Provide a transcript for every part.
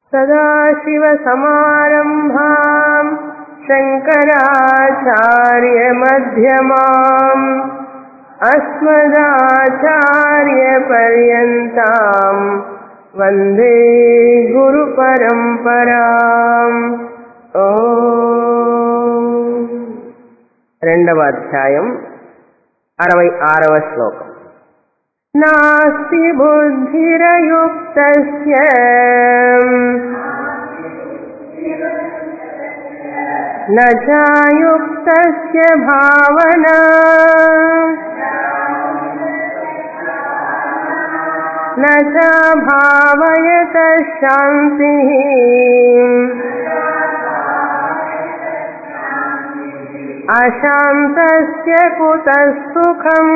सदाशिवसमारम्भाम् शङ्कराचार्यमध्यमाम् अस्मदाचार्यपर्यन्ताम् वन्दे గురుపరంపరాం ఓ రెండవ అధ్యాయం అరవై ఆరవ శ్లోకం నాస్తి బుద్ధిరయుక్తస్య न चायुक्तस्य भावना न च भावयत शान्तिः अशान्तस्य कुतः सुखम्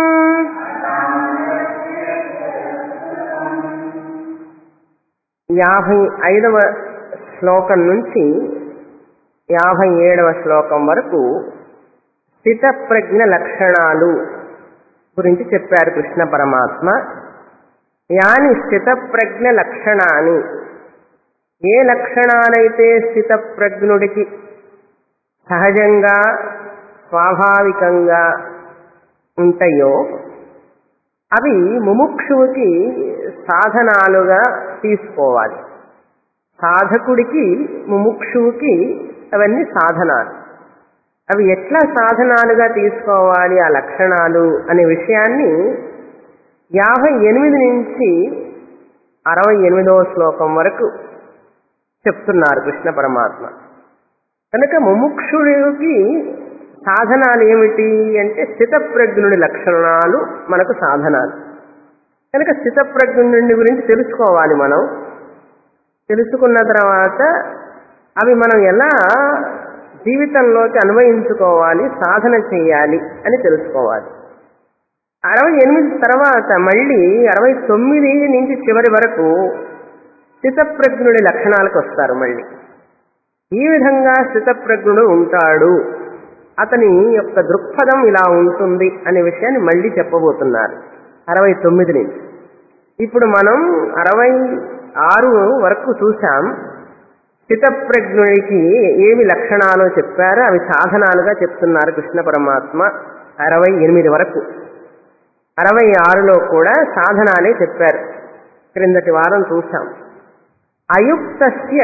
యాభై ఐదవ శ్లోకం నుంచి యాభై ఏడవ శ్లోకం వరకు స్థితప్రజ్ఞ లక్షణాలు గురించి చెప్పారు కృష్ణ పరమాత్మ యాని స్థితప్రజ్ఞ లక్షణాన్ని ఏ లక్షణాలైతే స్థితప్రజ్ఞుడికి సహజంగా స్వాభావికంగా ఉంటాయో అవి ముముక్షువుకి సాధనాలుగా తీసుకోవాలి సాధకుడికి ముముక్షువుకి అవన్నీ సాధనాలు అవి ఎట్లా సాధనాలుగా తీసుకోవాలి ఆ లక్షణాలు అనే విషయాన్ని యాభై ఎనిమిది నుంచి అరవై ఎనిమిదవ శ్లోకం వరకు చెప్తున్నారు కృష్ణ పరమాత్మ కనుక ముముక్షుడికి సాధనాలు ఏమిటి అంటే స్థితప్రజ్ఞుడి లక్షణాలు మనకు సాధనాలు కనుక స్థితప్రజ్ఞుడి గురించి తెలుసుకోవాలి మనం తెలుసుకున్న తర్వాత అవి మనం ఎలా జీవితంలోకి అన్వయించుకోవాలి సాధన చేయాలి అని తెలుసుకోవాలి అరవై ఎనిమిది తర్వాత మళ్ళీ అరవై తొమ్మిది నుంచి చివరి వరకు స్థితప్రజ్ఞుడి లక్షణాలకు వస్తారు మళ్ళీ ఈ విధంగా స్థితప్రజ్ఞుడు ఉంటాడు అతని యొక్క దృక్పథం ఇలా ఉంటుంది అనే విషయాన్ని మళ్ళీ చెప్పబోతున్నారు అరవై తొమ్మిది నుంచి ఇప్పుడు మనం అరవై ఆరు వరకు చూశాం స్థితప్రజ్ఞుడికి ఏమి లక్షణాలు చెప్పారో అవి సాధనాలుగా చెప్తున్నారు కృష్ణ పరమాత్మ అరవై ఎనిమిది వరకు అరవై ఆరులో కూడా సాధనాలే చెప్పారు క్రిందటి వారం చూశాం అయుక్తస్య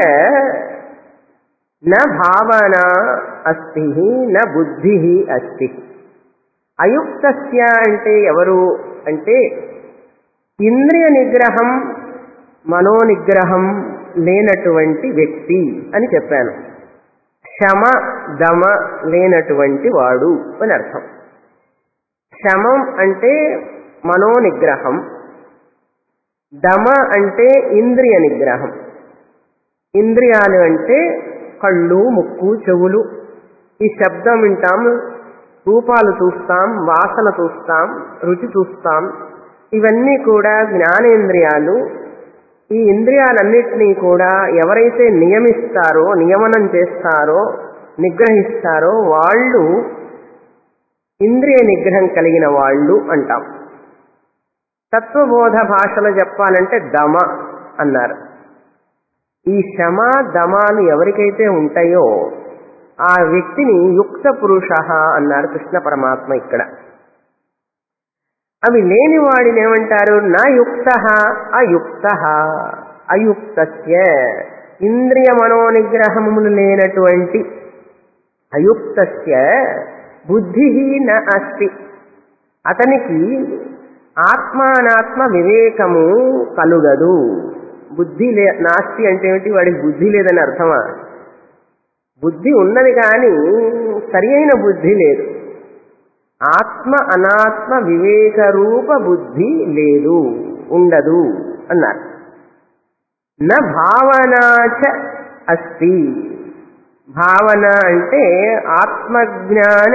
న భావన అస్తి న బుద్ధి అస్తి అయుక్తస్య అంటే ఎవరు అంటే ఇంద్రియ నిగ్రహం మనోనిగ్రహం లేనటువంటి వ్యక్తి అని చెప్పాను శమ దమ లేనటువంటి వాడు అని అర్థం శమం అంటే మనోనిగ్రహం దమ అంటే ఇంద్రియ నిగ్రహం ఇంద్రియాలు అంటే కళ్ళు ముక్కు చెవులు ఈ శబ్దం వింటాం రూపాలు చూస్తాం వాసన చూస్తాం రుచి చూస్తాం ఇవన్నీ కూడా జ్ఞానేంద్రియాలు ఈ ఇంద్రియాలన్నింటినీ కూడా ఎవరైతే నియమిస్తారో నియమనం చేస్తారో నిగ్రహిస్తారో వాళ్ళు ఇంద్రియ నిగ్రహం కలిగిన వాళ్ళు అంటాం తత్వబోధ భాషలో చెప్పాలంటే దమ అన్నారు ఈ శమ దమాలు ఎవరికైతే ఉంటాయో ఆ వ్యక్తిని యుక్త పురుష అన్నారు కృష్ణ పరమాత్మ ఇక్కడ అవి లేని వాడిని ఏమంటారు నా యుక్త అయుక్త అయుక్తస్య ఇంద్రియ మనోనిగ్రహములు లేనటువంటి అయుక్తస్య బుద్ధి న అస్తి అతనికి ఆత్మానాత్మ వివేకము కలుగదు బుద్ధి లే నాస్తి అంటే ఏమిటి వాడికి బుద్ధి లేదని అర్థమా బుద్ధి ఉన్నది కానీ సరి అయిన బుద్ధి లేదు ఆత్మ అనాత్మ వివేక రూప బుద్ధి లేదు ఉండదు అన్నారు న భావనాచ అస్తి భావన అంటే ఆత్మజ్ఞాన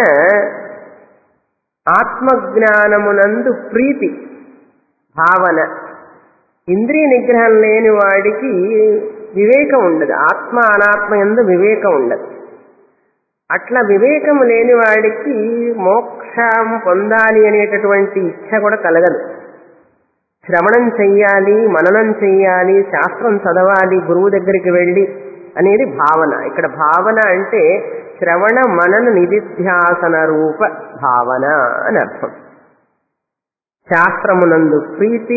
ఆత్మజ్ఞానమునందు ప్రీతి భావన ఇంద్రియ నిగ్రహం లేని వాడికి వివేకం ఉండదు ఆత్మ అనాత్మ ఎందు వివేకం ఉండదు అట్లా వివేకం లేని వాడికి మోక్షం పొందాలి అనేటటువంటి ఇచ్చ కూడా కలగదు శ్రవణం చెయ్యాలి మననం చెయ్యాలి శాస్త్రం చదవాలి గురువు దగ్గరికి వెళ్ళి అనేది భావన ఇక్కడ భావన అంటే శ్రవణ మనన నిధిధ్యాసన రూప భావన అని అర్థం శాస్త్రమునందు ప్రీతి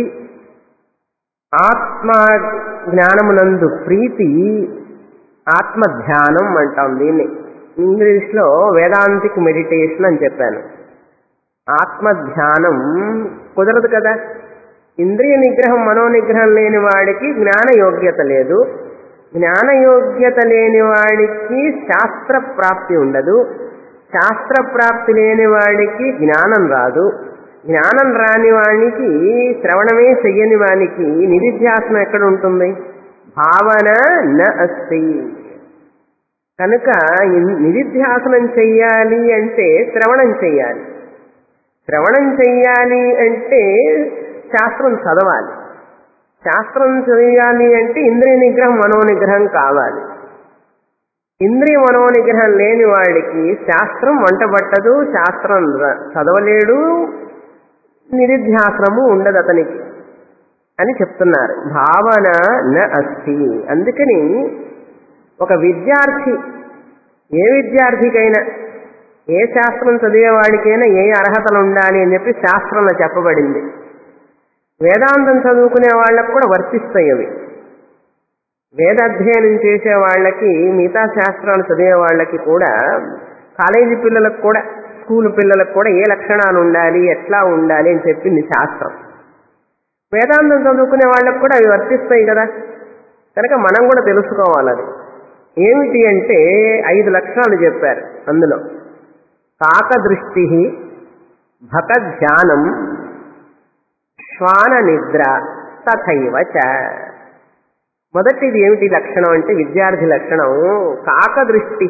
ఆత్మ జ్ఞానమునందు ప్రీతి ఆత్మ ధ్యానం అంటాం దీన్ని ఇంగ్లీష్లో వేదాంతిక్ మెడిటేషన్ అని చెప్పాను ఆత్మ ధ్యానం కుదరదు కదా ఇంద్రియ నిగ్రహం మనోనిగ్రహం లేని వాడికి జ్ఞాన యోగ్యత లేదు జ్ఞాన యోగ్యత లేని వాడికి శాస్త్ర ప్రాప్తి ఉండదు శాస్త్ర ప్రాప్తి లేని వాడికి జ్ఞానం రాదు జ్ఞానం రాని వానికి శ్రవణమే చెయ్యని వానికి నిధిధ్యాసనం ఎక్కడ ఉంటుంది భావన న అస్తి కనుక ఇన్- నిధిధ్యాసనం చెయ్యాలి అంటే శ్రవణం చెయ్యాలి శ్రవణం చెయ్యాలి అంటే శాస్త్రం చదవాలి శాస్త్రం చేయాలి అంటే ఇంద్రియ నిగ్రహం మనోనిగ్రహం కావాలి ఇంద్రియ మనోనిగ్రహం లేని వాడికి శాస్త్రం వంట పట్టదు శాస్త్రం ర- చదవలేడు నిధిధ్యాసనము ఉండదు అతనికి అని చెప్తున్నారు భావన న అస్తి అందుకని ఒక విద్యార్థి ఏ విద్యార్థికైనా ఏ శాస్త్రం చదివేవాడికైనా ఏ అర్హతలు ఉండాలి అని చెప్పి శాస్త్రంలో చెప్పబడింది వేదాంతం చదువుకునే వాళ్ళకు కూడా వర్తిస్తాయి అవి వేదాధ్యయనం చేసే వాళ్ళకి మిగతా శాస్త్రాలు చదివే వాళ్ళకి కూడా కాలేజీ పిల్లలకు కూడా స్కూల్ పిల్లలకు కూడా ఏ లక్షణాలు ఉండాలి ఎట్లా ఉండాలి అని చెప్పింది శాస్త్రం వేదాంతం చదువుకునే వాళ్ళకు కూడా అవి వర్తిస్తాయి కదా కనుక మనం కూడా తెలుసుకోవాలి అది ఏమిటి అంటే ఐదు లక్షణాలు చెప్పారు అందులో కాక దృష్టి భక ధ్యానం శ్వాన నిద్ర తథైవ చ మొదటిది ఏమిటి లక్షణం అంటే విద్యార్థి లక్షణం కాక దృష్టి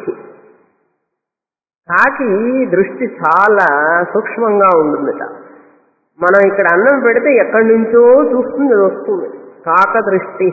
కాకి దృష్టి చాలా సూక్ష్మంగా ఉంటుందట మనం ఇక్కడ అన్నం పెడితే ఎక్కడి నుంచో చూస్తుంది అది వస్తుంది కాక దృష్టి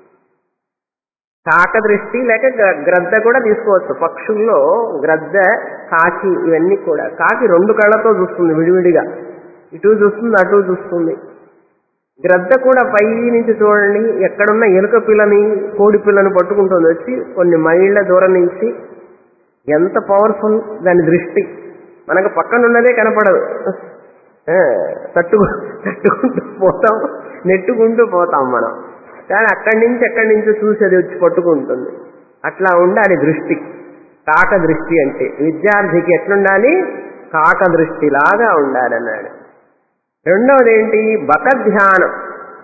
కాక దృష్టి లేక గ్ర- గ్రద్ద కూడా తీసుకోవచ్చు పక్షుల్లో గ్రద్ద కాకి ఇవన్నీ కూడా కాకి రెండు కళ్ళతో చూస్తుంది విడివిడిగా ఇటు చూస్తుంది అటు చూస్తుంది గ్రద్ద కూడా పై నుంచి చూడండి ఎక్కడున్న ఎలుక పిల్లని కోడి పిల్లని పట్టుకుంటుంది వచ్చి కొన్ని మైళ్ళ దూరం నుంచి ఎంత పవర్ఫుల్ దాని దృష్టి మనకు పక్కన ఉన్నదే కనపడదు ఆ, తట్టుకు తట్టుకుంటూ పోతాం నెట్టుకుంటూ పోతాం మనం కానీ అక్కడి నుంచి ఎక్కడి నుంచి చూసి అది వచ్చి పట్టుకుంటుంది అట్లా ఉండాలి దృష్టి కాక దృష్టి అంటే విద్యార్థికి ఎట్లుండాలి కాక దృష్టిలాగా ఉండాలన్నాడు రెండవది ఏంటి బక ధ్యానం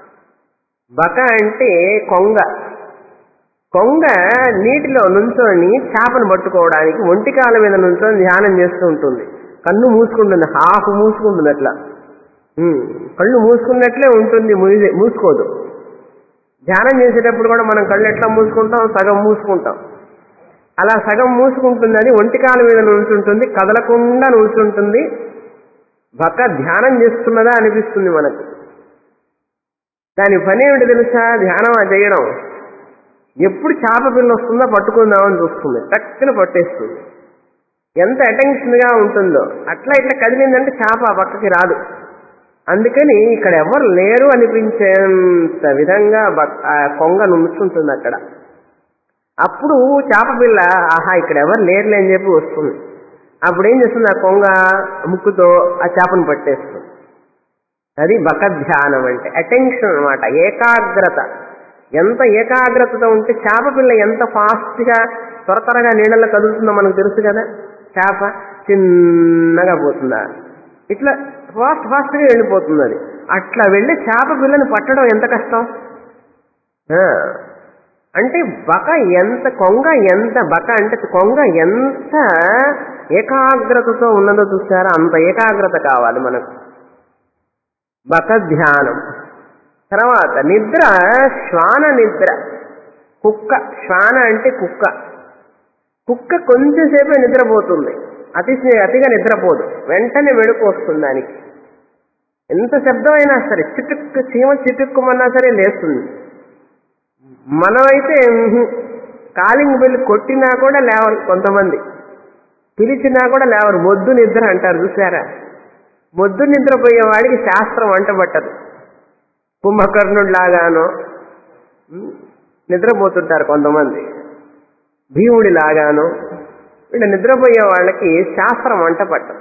బక అంటే కొంగ కొంగ నీటిలో నుంచొని చేపను పట్టుకోవడానికి ఒంటికాల మీద నుంచొని ధ్యానం చేస్తూ ఉంటుంది కన్ను మూసుకుంటుంది హాఫ్ మూసుకుంటుంది అట్లా ఉమ్, కళ్ళు మూసుకున్నట్లే ఉంటుంది మూసి- మూసుకోదు ధ్యానం చేసేటప్పుడు కూడా మనం కళ్ళు ఎట్లా మూసుకుంటాం సగం మూసుకుంటాం అలా సగం మూసుకుంటుంది అది ఒంటికాల మీద నుంచుంటుంది కదలకుండా నుంచుంటుంది బక్క ధ్యానం చేస్తున్నదా అనిపిస్తుంది మనకు దాని పని ఏమిటి తెలుసా ధ్యానం అది చేయడం ఎప్పుడు చేప పిల్ల వస్తుందో పట్టుకుందామని చూస్తుంది టక్కున పట్టేస్తుంది ఎంత అటెన్షన్ గా ఉంటుందో అట్లా ఇట్లా కదిలిందంటే చేప ఆ పక్కకి రాదు అందుకని ఇక్కడ ఎవరు లేరు అనిపించేంత విధంగా బక్- ఆ కొంగ నుంచుంటుంది అక్కడ అప్పుడు చేప పిల్ల ఆహా ఇక్కడ ఎవరు లేరులే అని చెప్పి వస్తుంది అప్పుడు ఏం చేస్తుంది ఆ కొంగ ముక్కుతో ఆ చేపను పట్టేస్తుంది అది బక ధ్యానం అంటే అటెన్షన్ అన్నమాట ఏకాగ్రత ఎంత ఏకాగ్రతతో ఉంటే చేప పిల్ల ఎంత ఫాస్ట్ గా త్వర త్వరగా నీళ్ళలో కదులుతుందో మనకు తెలుసు కదా చేప చిన్నగా పోతుందా ఇట్లా ఫాస్ట్ ఫాస్ట్ గా వెళ్ళిపోతుంది అది అట్లా వెళ్ళి చేప పిల్లని పట్టడం ఎంత కష్టం ఆ, అంటే బక ఎంత కొంగ ఎంత బక అంటే కొంగ ఎంత ఏకాగ్రతతో ఉన్నదో చూసారా అంత ఏకాగ్రత కావాలి మనకు బక ధ్యానం తర్వాత నిద్ర శ్వాన నిద్ర కుక్క శ్వాన అంటే కుక్క కుక్క కొంచెంసేపే నిద్రపోతుంది అతి అతిగా నిద్రపోదు వెంటనే వెడుకు వస్తుంది దానికి ఎంత శబ్దమైనా సరే చిటుక్కు చీమ చిటుక్కుమన్నా సరే లేస్తుంది మనమైతే ఉహు, కాలింగ్ బెల్ కొట్టినా కూడా లేవరు కొంతమంది పిలిచినా కూడా లేవరు మొద్దు నిద్ర అంటారు చూసారా మొద్దు నిద్రపోయే వాడికి శాస్త్రం వంట పట్టదు కుంభకర్ణుడిలాగానో ఉమ్, నిద్రపోతుంటారు కొంతమంది భీముడిలాగాను వీళ్ళు నిద్రపోయే వాళ్ళకి శాస్త్రం వంట పట్టదు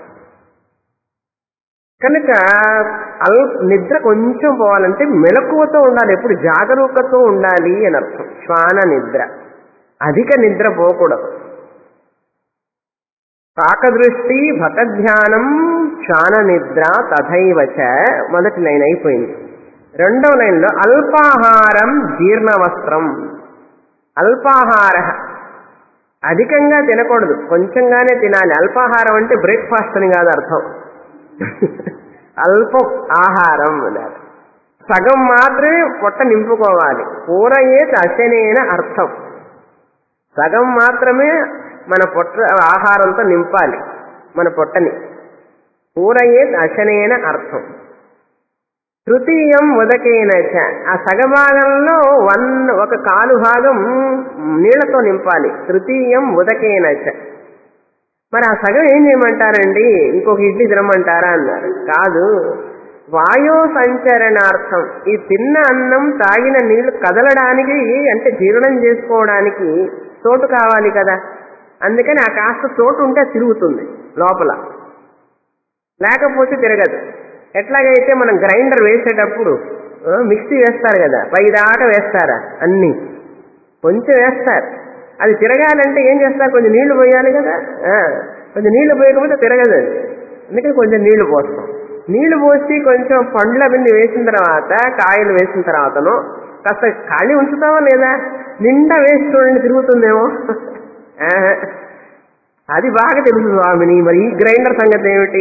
కనుక అల్ నిద్ర కొంచెం పోవాలంటే మెలకువతో ఉండాలి ఎప్పుడు జాగరూకతో ఉండాలి అని అర్థం శ్వాన నిద్ర అధిక నిద్ర పోకూడదు కాకదృష్టి భగధ్యానం శ్వాన నిద్ర తథైవచ మొదటి లైన్ అయిపోయింది రెండవ లైన్లో అల్పాహారం జీర్ణవస్త్రం అల్పాహార అధికంగా తినకూడదు కొంచెంగానే తినాలి అల్పాహారం అంటే బ్రేక్ఫాస్ట్ అని కాదు అర్థం అల్పం ఆహారం అన్నారు సగం మాత్రమే పొట్ట నింపుకోవాలి పూరయే అశనేన అర్థం సగం మాత్రమే మన పొట్ట ఆహారంతో నింపాలి మన పొట్టని పూరయే అశనేన అర్థం తృతీయం ఉదకేన చ ఆ సగభాగంలో వన్ ఒక కాలు భాగం నీళ్లతో నింపాలి తృతీయం ఉదకేన చ మరి ఆ సగం ఏం చేయమంటారండి ఇంకొక ఇడ్లీ తినమంటారా అన్నారు కాదు వాయో సంచరణార్థం ఈ తిన్న అన్నం తాగిన నీళ్లు కదలడానికి అంటే జీర్ణం చేసుకోవడానికి చోటు కావాలి కదా అందుకని ఆ కాస్త చోటు ఉంటే తిరుగుతుంది లోపల లేకపోతే తిరగదు ఎట్లాగైతే మనం గ్రైండర్ వేసేటప్పుడు ఆ, మిక్సీ వేస్తారు కదా పైదాకా వేస్తారా అన్ని కొంచెం వేస్తారు అది తిరగాలంటే ఏం చేస్తారు కొంచెం నీళ్లు పోయాలి కదా ఆ, కొంచెం నీళ్లు పోయకపోతే తిరగదు అది అందుకని కొంచెం నీళ్లు పోస్తాం నీళ్లు పోసి కొంచెం పండ్ల బింది వేసిన తర్వాత కాయలు వేసిన తర్వాతను కాస్త ఖాళీ ఉంచుతావా లేదా నిండా వేసి చూడండి తిరుగుతుందేమో ఆహా. అది బాగా తెలుసు స్వామిని మరి ఈ గ్రైండర్ సంగతి ఏమిటి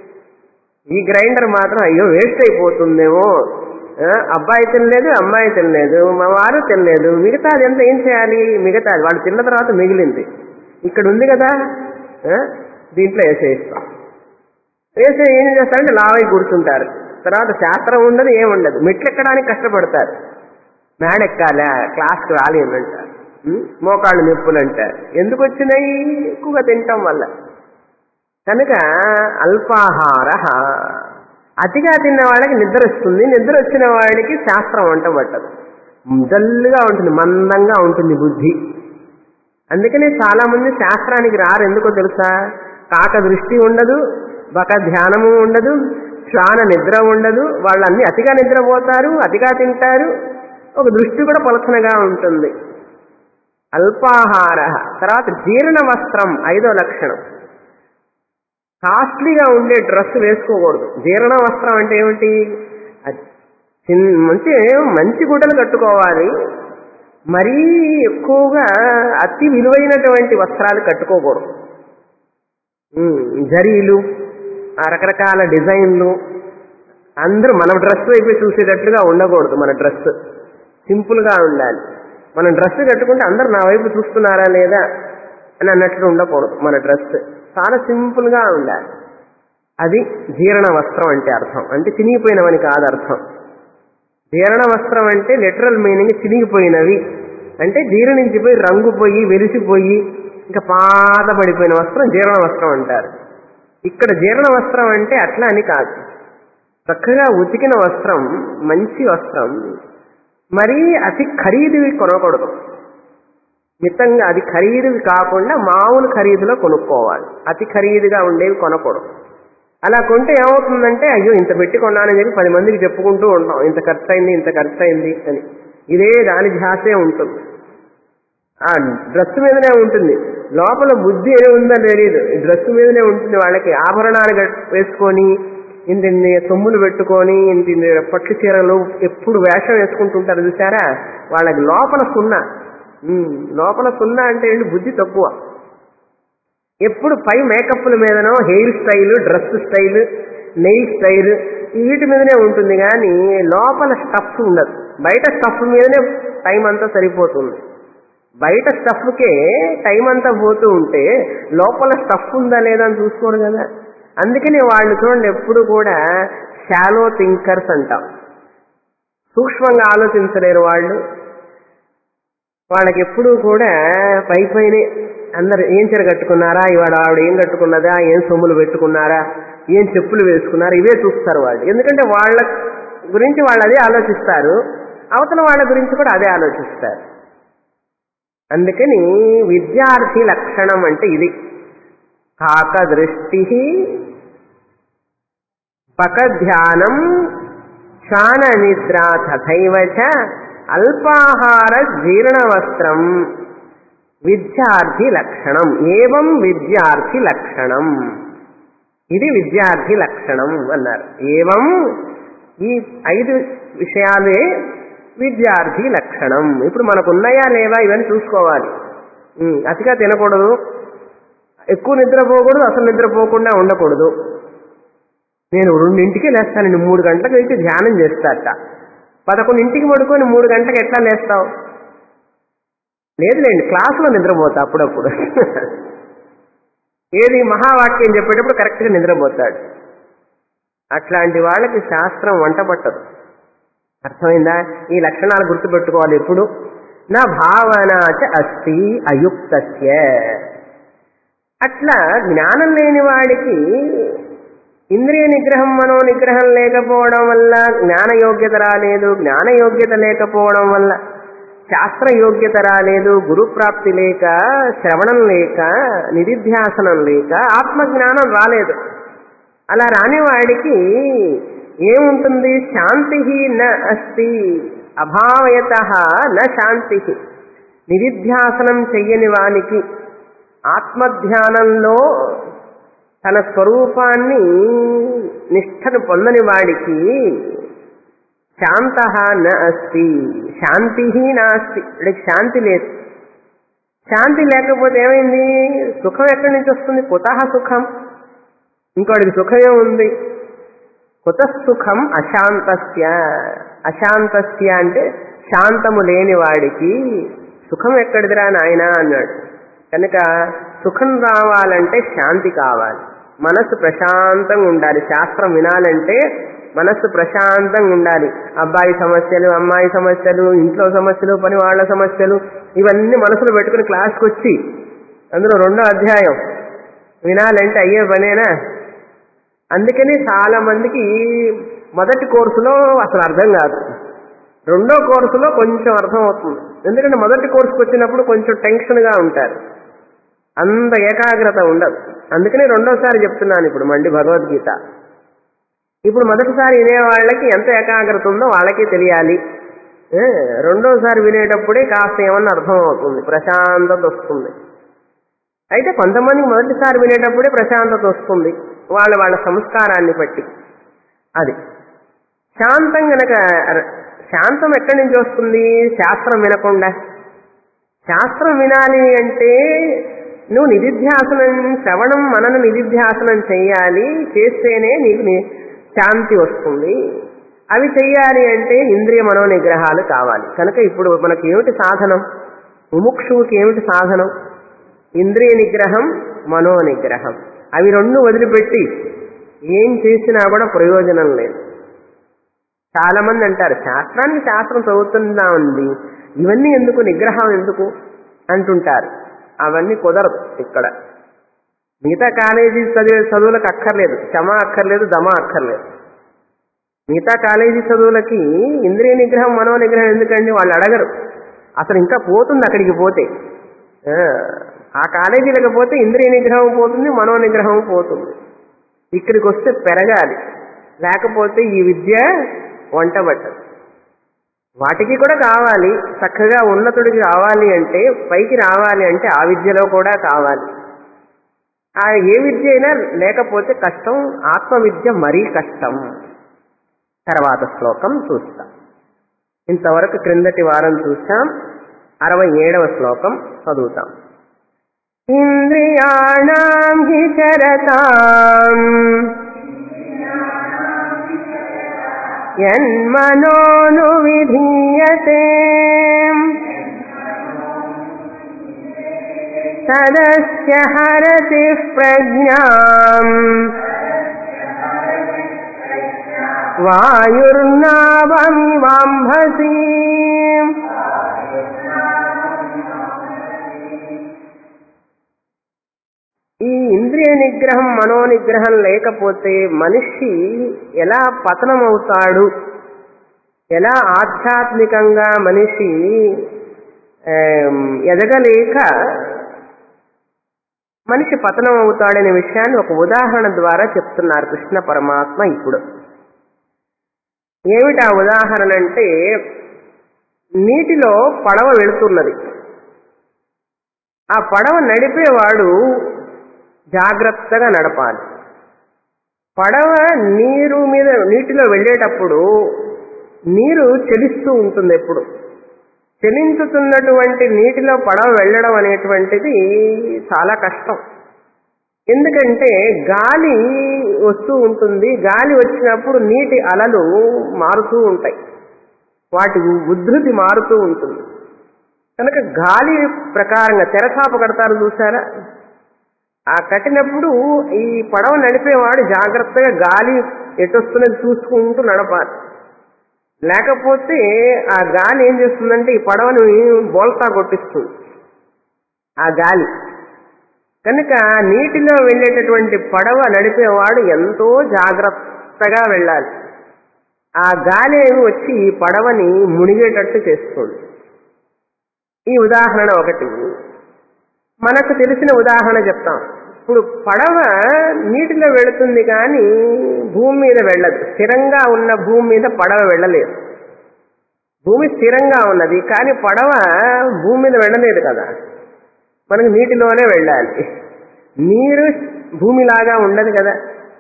ఈ గ్రైండర్ మాత్రం అయ్యో వేస్ట్ అయిపోతుందేమో ఆ, అబ్బాయి తినలేదు అమ్మాయి తినలేదు మా వారు తినలేదు మిగతాది ఎంత ఏం చేయాలి మిగతాది వాళ్ళు తిన్న తర్వాత మిగిలింది ఇక్కడ ఉంది కదా ఆ, దీంట్లో వేసేస్తాం వేసి ఏం చేస్తారంటే లావై కూర్చుంటారు తర్వాత శాస్త్రం ఉండదు ఏముండదు మెట్లు ఎక్కడానికి కష్టపడతారు మేడెక్కాలా క్లాస్కి రాలేనంటారు ఉం? మోకాళ్ళు నొప్పులు అంటారు ఎందుకు వచ్చినాయి ఎక్కువగా తినటం వల్ల కనుక అల్పాహార అతిగా తిన్న వాళ్ళకి నిద్ర వస్తుంది నిద్ర వచ్చిన వాడికి శాస్త్రం వంట పట్టదు డల్గా ఉంటుంది మందంగా ఉంటుంది బుద్ధి అందుకనే చాలా మంది శాస్త్రానికి రారు ఎందుకో తెలుసా కాక దృష్టి ఉండదు బక ధ్యానము ఉండదు శ్వాన నిద్ర ఉండదు వాళ్ళన్ని అతిగా నిద్రపోతారు అతిగా తింటారు ఒక దృష్టి కూడా పలచనగా ఉంటుంది అల్పాహార తర్వాత జీర్ణ వస్త్రం ఐదో లక్షణం కాస్ట్లీగా ఉండే డ్రెస్ వేసుకోకూడదు జీర్ణ వస్త్రం అంటే ఏమిటి అది చిన్- మంచి మంచి గుడ్డలు కట్టుకోవాలి మరీ ఎక్కువగా అతి విలువైనటువంటి వస్త్రాలు కట్టుకోకూడదు ఉమ్, జరీలు ఆ రకరకాల డిజైన్లు అందరూ మన డ్రెస్ వైపు చూసేటట్లుగా ఉండకూడదు మన డ్రెస్ సింపుల్గా ఉండాలి మనం డ్రెస్ కట్టుకుంటే అందరు నా వైపు చూస్తున్నారా లేదా అని అన్నట్లు ఉండకూడదు మన డ్రెస్ చాలా సింపుల్గా ఉండాలి అది జీర్ణ వస్త్రం అంటే అర్థం అంటే చినిగిపోయినవని కాదు అర్థం జీర్ణ వస్త్రం అంటే లిటరల్ మీనింగ్ చినిగిపోయినవి అంటే జీర్ణించిపోయి రంగు పోయి వెలిసిపోయి ఇంకా పాత పడిపోయిన వస్త్రం జీర్ణ వస్త్రం అంటారు ఇక్కడ జీర్ణ వస్త్రం అంటే అట్లా అని కాదు చక్కగా ఉతికిన వస్త్రం మంచి వస్త్రం మరీ అతి ఖరీదువి కొనకూడదు మితంగా అది ఖరీదువి కాకుండా మామూలు ఖరీదులో కొనుక్కోవాలి అతి ఖరీదుగా ఉండేవి కొనకూడదు అలా కొంటే ఏమవుతుందంటే అయ్యో ఇంత పెట్టి కొన్నానని చెప్పి పది మందికి చెప్పుకుంటూ ఉంటాం ఇంత ఖర్చు అయింది ఇంత ఖర్చు అయింది అని ఇదే దాని ధ్యాసే ఉంటుంది ఆ డ్రెస్ మీదనే ఉంటుంది లోపల బుద్ధి ఏమి ఉందో తెలియదు ఈ డ్రెస్ మీదనే ఉంటుంది వాళ్ళకి ఆభరణాలు కట్- వేసుకొని ఇంత ఇన్ని సొమ్ములు పెట్టుకొని ఇంత ఇన్ని పట్టు చీరలు ఎప్పుడు వేషం వేసుకుంటుంటారు చూసారా వాళ్ళకి లోపల సున్నా ఉమ్, లోపల సున్నా అంటే ఏంటి బుద్ధి తక్కువ ఎప్పుడు పై మేకప్ల మీదనో hair style dress style nail style వీటి మీదనే ఉంటుంది కానీ లోపల స్టఫ్ ఉండదు బయట స్టఫ్ మీదనే టైం అంతా సరిపోతుంది బయట స్టఫ్కే టైం అంతా పోతూ ఉంటే లోపల స్టఫ్ ఉందా లేదా అని చూసుకోరు కదా అందుకని వాళ్ళు చూడండి ఎప్పుడు కూడా షాలో థింకర్స్ అంటాం సూక్ష్మంగా ఆలోచించలేరు వాళ్ళు వాళ్ళకి ఎప్పుడూ కూడా పై పైనే అందరు ఏం చీర కట్టుకున్నారా ఇవాళ ఆవిడ ఏం కట్టుకున్నదా ఏం సొమ్ములు పెట్టుకున్నారా ఏం చెప్పులు వేసుకున్నారా ఇవే చూస్తారు వాళ్ళు ఎందుకంటే వాళ్ళ గురించి వాళ్ళు అదే ఆలోచిస్తారు అవతల వాళ్ళ గురించి కూడా అదే ఆలోచిస్తారు అందుకని విద్యార్థి లక్షణం అంటే ఇది కాక దృష్టి పకధ్యానం శ్వాన నిద్ర తథైవ చ అల్పాహార జీర్ణవస్త్రం విద్యార్థి లక్షణం ఏవం విద్యార్థి లక్షణం ఇది విద్యార్థి లక్షణం అన్నారు ఏవం ఈ ఐదు విషయాలే విద్యార్థి లక్షణం ఇప్పుడు మనకు ఉన్నాయా లేవా ఇవన్నీ చూసుకోవాలి ఉమ్, అతిగా తినకూడదు ఎక్కువ నిద్రపోకూడదు అసలు నిద్రపోకుండా ఉండకూడదు నేను రెండింటికి లేస్తానండి మూడు గంటలకు అయితే ధ్యానం చేస్తాట పదకొండింటికి పడుకొని మూడు గంటలకు ఎట్లా లేస్తావు లేదులేండి క్లాసులో నిద్రపోతా అప్పుడప్పుడు ఏది మహావాక్యం చెప్పేటప్పుడు కరెక్ట్గా నిద్రపోతాడు అట్లాంటి వాళ్ళకి శాస్త్రం వంట పట్టదు అర్థమైందా ఈ లక్షణాలు గుర్తుపెట్టుకోవాలి ఎప్పుడు నా భావన చ అస్తి అయుక్తస్య అట్లా జ్ఞానం లేని వాడికి ఇంద్రియ నిగ్రహం మనో నిగ్రహం లేకపోవడం వల్ల జ్ఞాన యోగ్యత రాలేదు జ్ఞాన యోగ్యత లేకపోవడం వల్ల శాస్త్ర యోగ్యత రాలేదు గురుప్రాప్తి లేక శ్రవణం లేక నిధిధ్యాసనం లేక ఆత్మజ్ఞానం రాలేదు అలా రాని వాడికి ఏముంటుంది శాంతి న అస్తి అభావయత న శాంతి నిధిధ్యాసనం చెయ్యని వానికి ఆత్మధ్యానంలో తన స్వరూపాన్ని నిష్ఠను పొందని వాడికి శాంత న అస్తి శాంతి నాస్తి వాడికి శాంతి లేదు శాంతి లేకపోతే ఏమైంది సుఖం ఎక్కడి నుంచి వస్తుంది కుతహ సుఖం ఇంకోటికి సుఖమే ఉంది కుత సుఖం అశాంతస్య అశాంతస్య అంటే శాంతము లేని వాడికి సుఖం ఎక్కడిదిరా నాయనా అన్నాడు కనుక సుఖం రావాలంటే శాంతి కావాలి మనస్సు ప్రశాంతంగా ఉండాలి శాస్త్రం వినాలంటే మనస్సు ప్రశాంతంగా ఉండాలి అబ్బాయి సమస్యలు అమ్మాయి సమస్యలు ఇంట్లో సమస్యలు పని వాళ్ళ సమస్యలు ఇవన్నీ మనసులో పెట్టుకుని క్లాస్కి వచ్చి అందులో రెండో అధ్యాయం వినాలంటే అయ్యే పనేనా అందుకని చాలా మందికి మొదటి కోర్సులో అసలు అర్థం కాదు రెండో కోర్సులో కొంచెం అర్థం అవుతుంది ఎందుకంటే మొదటి కోర్సుకు వచ్చినప్పుడు కొంచెం టెన్షన్గా ఉంటారు అంత ఏకాగ్రత ఉండదు అందుకని రెండోసారి చెప్తున్నాను ఇప్పుడు మండి భగవద్గీత ఇప్పుడు మొదటిసారి వినే వాళ్ళకి ఎంత ఏకాగ్రత ఉందో వాళ్ళకే తెలియాలి ఏ, రెండోసారి వినేటప్పుడే కాస్త ఏమన్నా అర్థం అవుతుంది ప్రశాంతత వస్తుంది అయితే కొంతమందికి మొదటిసారి వినేటప్పుడే ప్రశాంతత వస్తుంది వాళ్ళ వాళ్ళ సంస్కారాన్ని బట్టి అది శాంతం గనక శాంతం ఎక్కడి నుంచి వస్తుంది శాస్త్రం వినకుండా శాస్త్రం వినాలి అంటే నువ్వు నిధిధ్యాసనం శ్రవణం మనన నిధిధ్యాసనం చెయ్యాలి చేస్తేనే నీకు ని- శాంతి వస్తుంది అవి చెయ్యాలి అంటే ఇంద్రియ మనో నిగ్రహాలు కావాలి కనుక ఇప్పుడు మనకి ఏమిటి సాధనం ముముక్షువుకి ఏమిటి సాధనం ఇంద్రియ నిగ్రహం మనో నిగ్రహం అవి రెండు వదిలిపెట్టి ఏం చేసినా కూడా ప్రయోజనం లేదు చాలా మంది అంటారు శాస్త్రానికి శాస్త్రం చదువుతుందా ఉంది ఇవన్నీ ఎందుకు నిగ్రహం ఎందుకు అంటుంటారు అవన్నీ కుదరదు ఇక్కడ మిగతా కాలేజీ చదివే చదువులకు అక్కర్లేదు క్షమ అక్కర్లేదు దమ అక్కర్లేదు మిగతా కాలేజీ చదువులకి ఇంద్రియ నిగ్రహం మనో నిగ్రహం ఎందుకండి వాళ్ళు అడగరు అసలు ఇంకా పోతుంది అక్కడికి పోతే ఆ, ఆ కాలేజీలకు పోతే ఇంద్రియ నిగ్రహం పోతుంది మనో నిగ్రహం పోతుంది ఇక్కడికి వస్తే పెరగాలి లేకపోతే ఈ విద్య వంటబట్టదు వాటికి కూడా కావాలి చక్కగా ఉన్నతుడికి కావాలి అంటే పైకి రావాలి అంటే ఆ విద్యలో కూడా కావాలి ఆ ఏ విద్య అయినా లేకపోతే కష్టం ఆత్మ విద్య మరీ కష్టం తర్వాత శ్లోకం చూస్తాం ఇంతవరకు క్రిందటి వారం చూసాం అరవై ఏడవ శ్లోకం చదువుతాం ఇంద్రియాణం హి చరతాం యన్మనోను విధీయతే తదస్య హరతి ప్రజ్ఞాం వాయుర్నావమివాంభసి ఈ ఇంద్రియ నిగ్రహం మనో నిగ్రహం లేకపోతే మనిషి ఎలా పతనం అవుతాడు ఎలా ఆధ్యాత్మికంగా మనిషి ఆమ్, ఎదగలేక మనిషి పతనం అవుతాడనే విషయాన్ని ఒక ఉదాహరణ ద్వారా చెప్తున్నారు కృష్ణ పరమాత్మ ఇప్పుడు ఏమిటి ఆ ఉదాహరణ అంటే నీటిలో పడవ వెళుతున్నది ఆ పడవ నడిపేవాడు జాగ్రత్తగా నడపాలి పడవ నీరు మీద నీటిలో వెళ్ళేటప్పుడు నీరు చెలిస్తూ ఉంటుంది ఎప్పుడు చెలించుతున్నటువంటి నీటిలో పడవ వెళ్ళడం అనేటువంటిది చాలా కష్టం ఎందుకంటే గాలి వస్తూ ఉంటుంది గాలి వచ్చినప్పుడు నీటి అలలు మారుతూ ఉంటాయి వాటి ఉద్ధృతి మారుతూ ఉంటుంది కనుక గాలి ప్రకారంగా తెరచాప కడతారు చూసారా ఆ కట్టినప్పుడు ఈ పడవ నడిపేవాడు జాగ్రత్తగా గాలి ఎటొస్తున్నది చూసుకుంటూ నడపాలి లేకపోతే ఆ గాలి ఏం చేస్తుందంటే ఈ పడవని బోల్తా కొట్టిస్తుంది ఆ గాలి కనుక నీటిలో వెళ్ళేటటువంటి పడవ నడిపేవాడు ఎంతో జాగ్రత్తగా వెళ్ళాలి ఆ గాలి ఏమి వచ్చి ఈ పడవని మునిగేటట్టు చేస్తుంది ఈ ఉదాహరణ ఒకటి మనకు తెలిసిన ఉదాహరణ చెప్తాం ఇప్పుడు పడవ నీటిలో వెళుతుంది కానీ భూమి మీద వెళ్ళదు స్థిరంగా ఉన్న భూమి మీద పడవ వెళ్ళలేదు భూమి స్థిరంగా ఉన్నది కానీ పడవ భూమి మీద వెళ్ళలేదు కదా మనకు నీటిలోనే వెళ్ళాలి నీరు భూమిలాగా ఉండదు కదా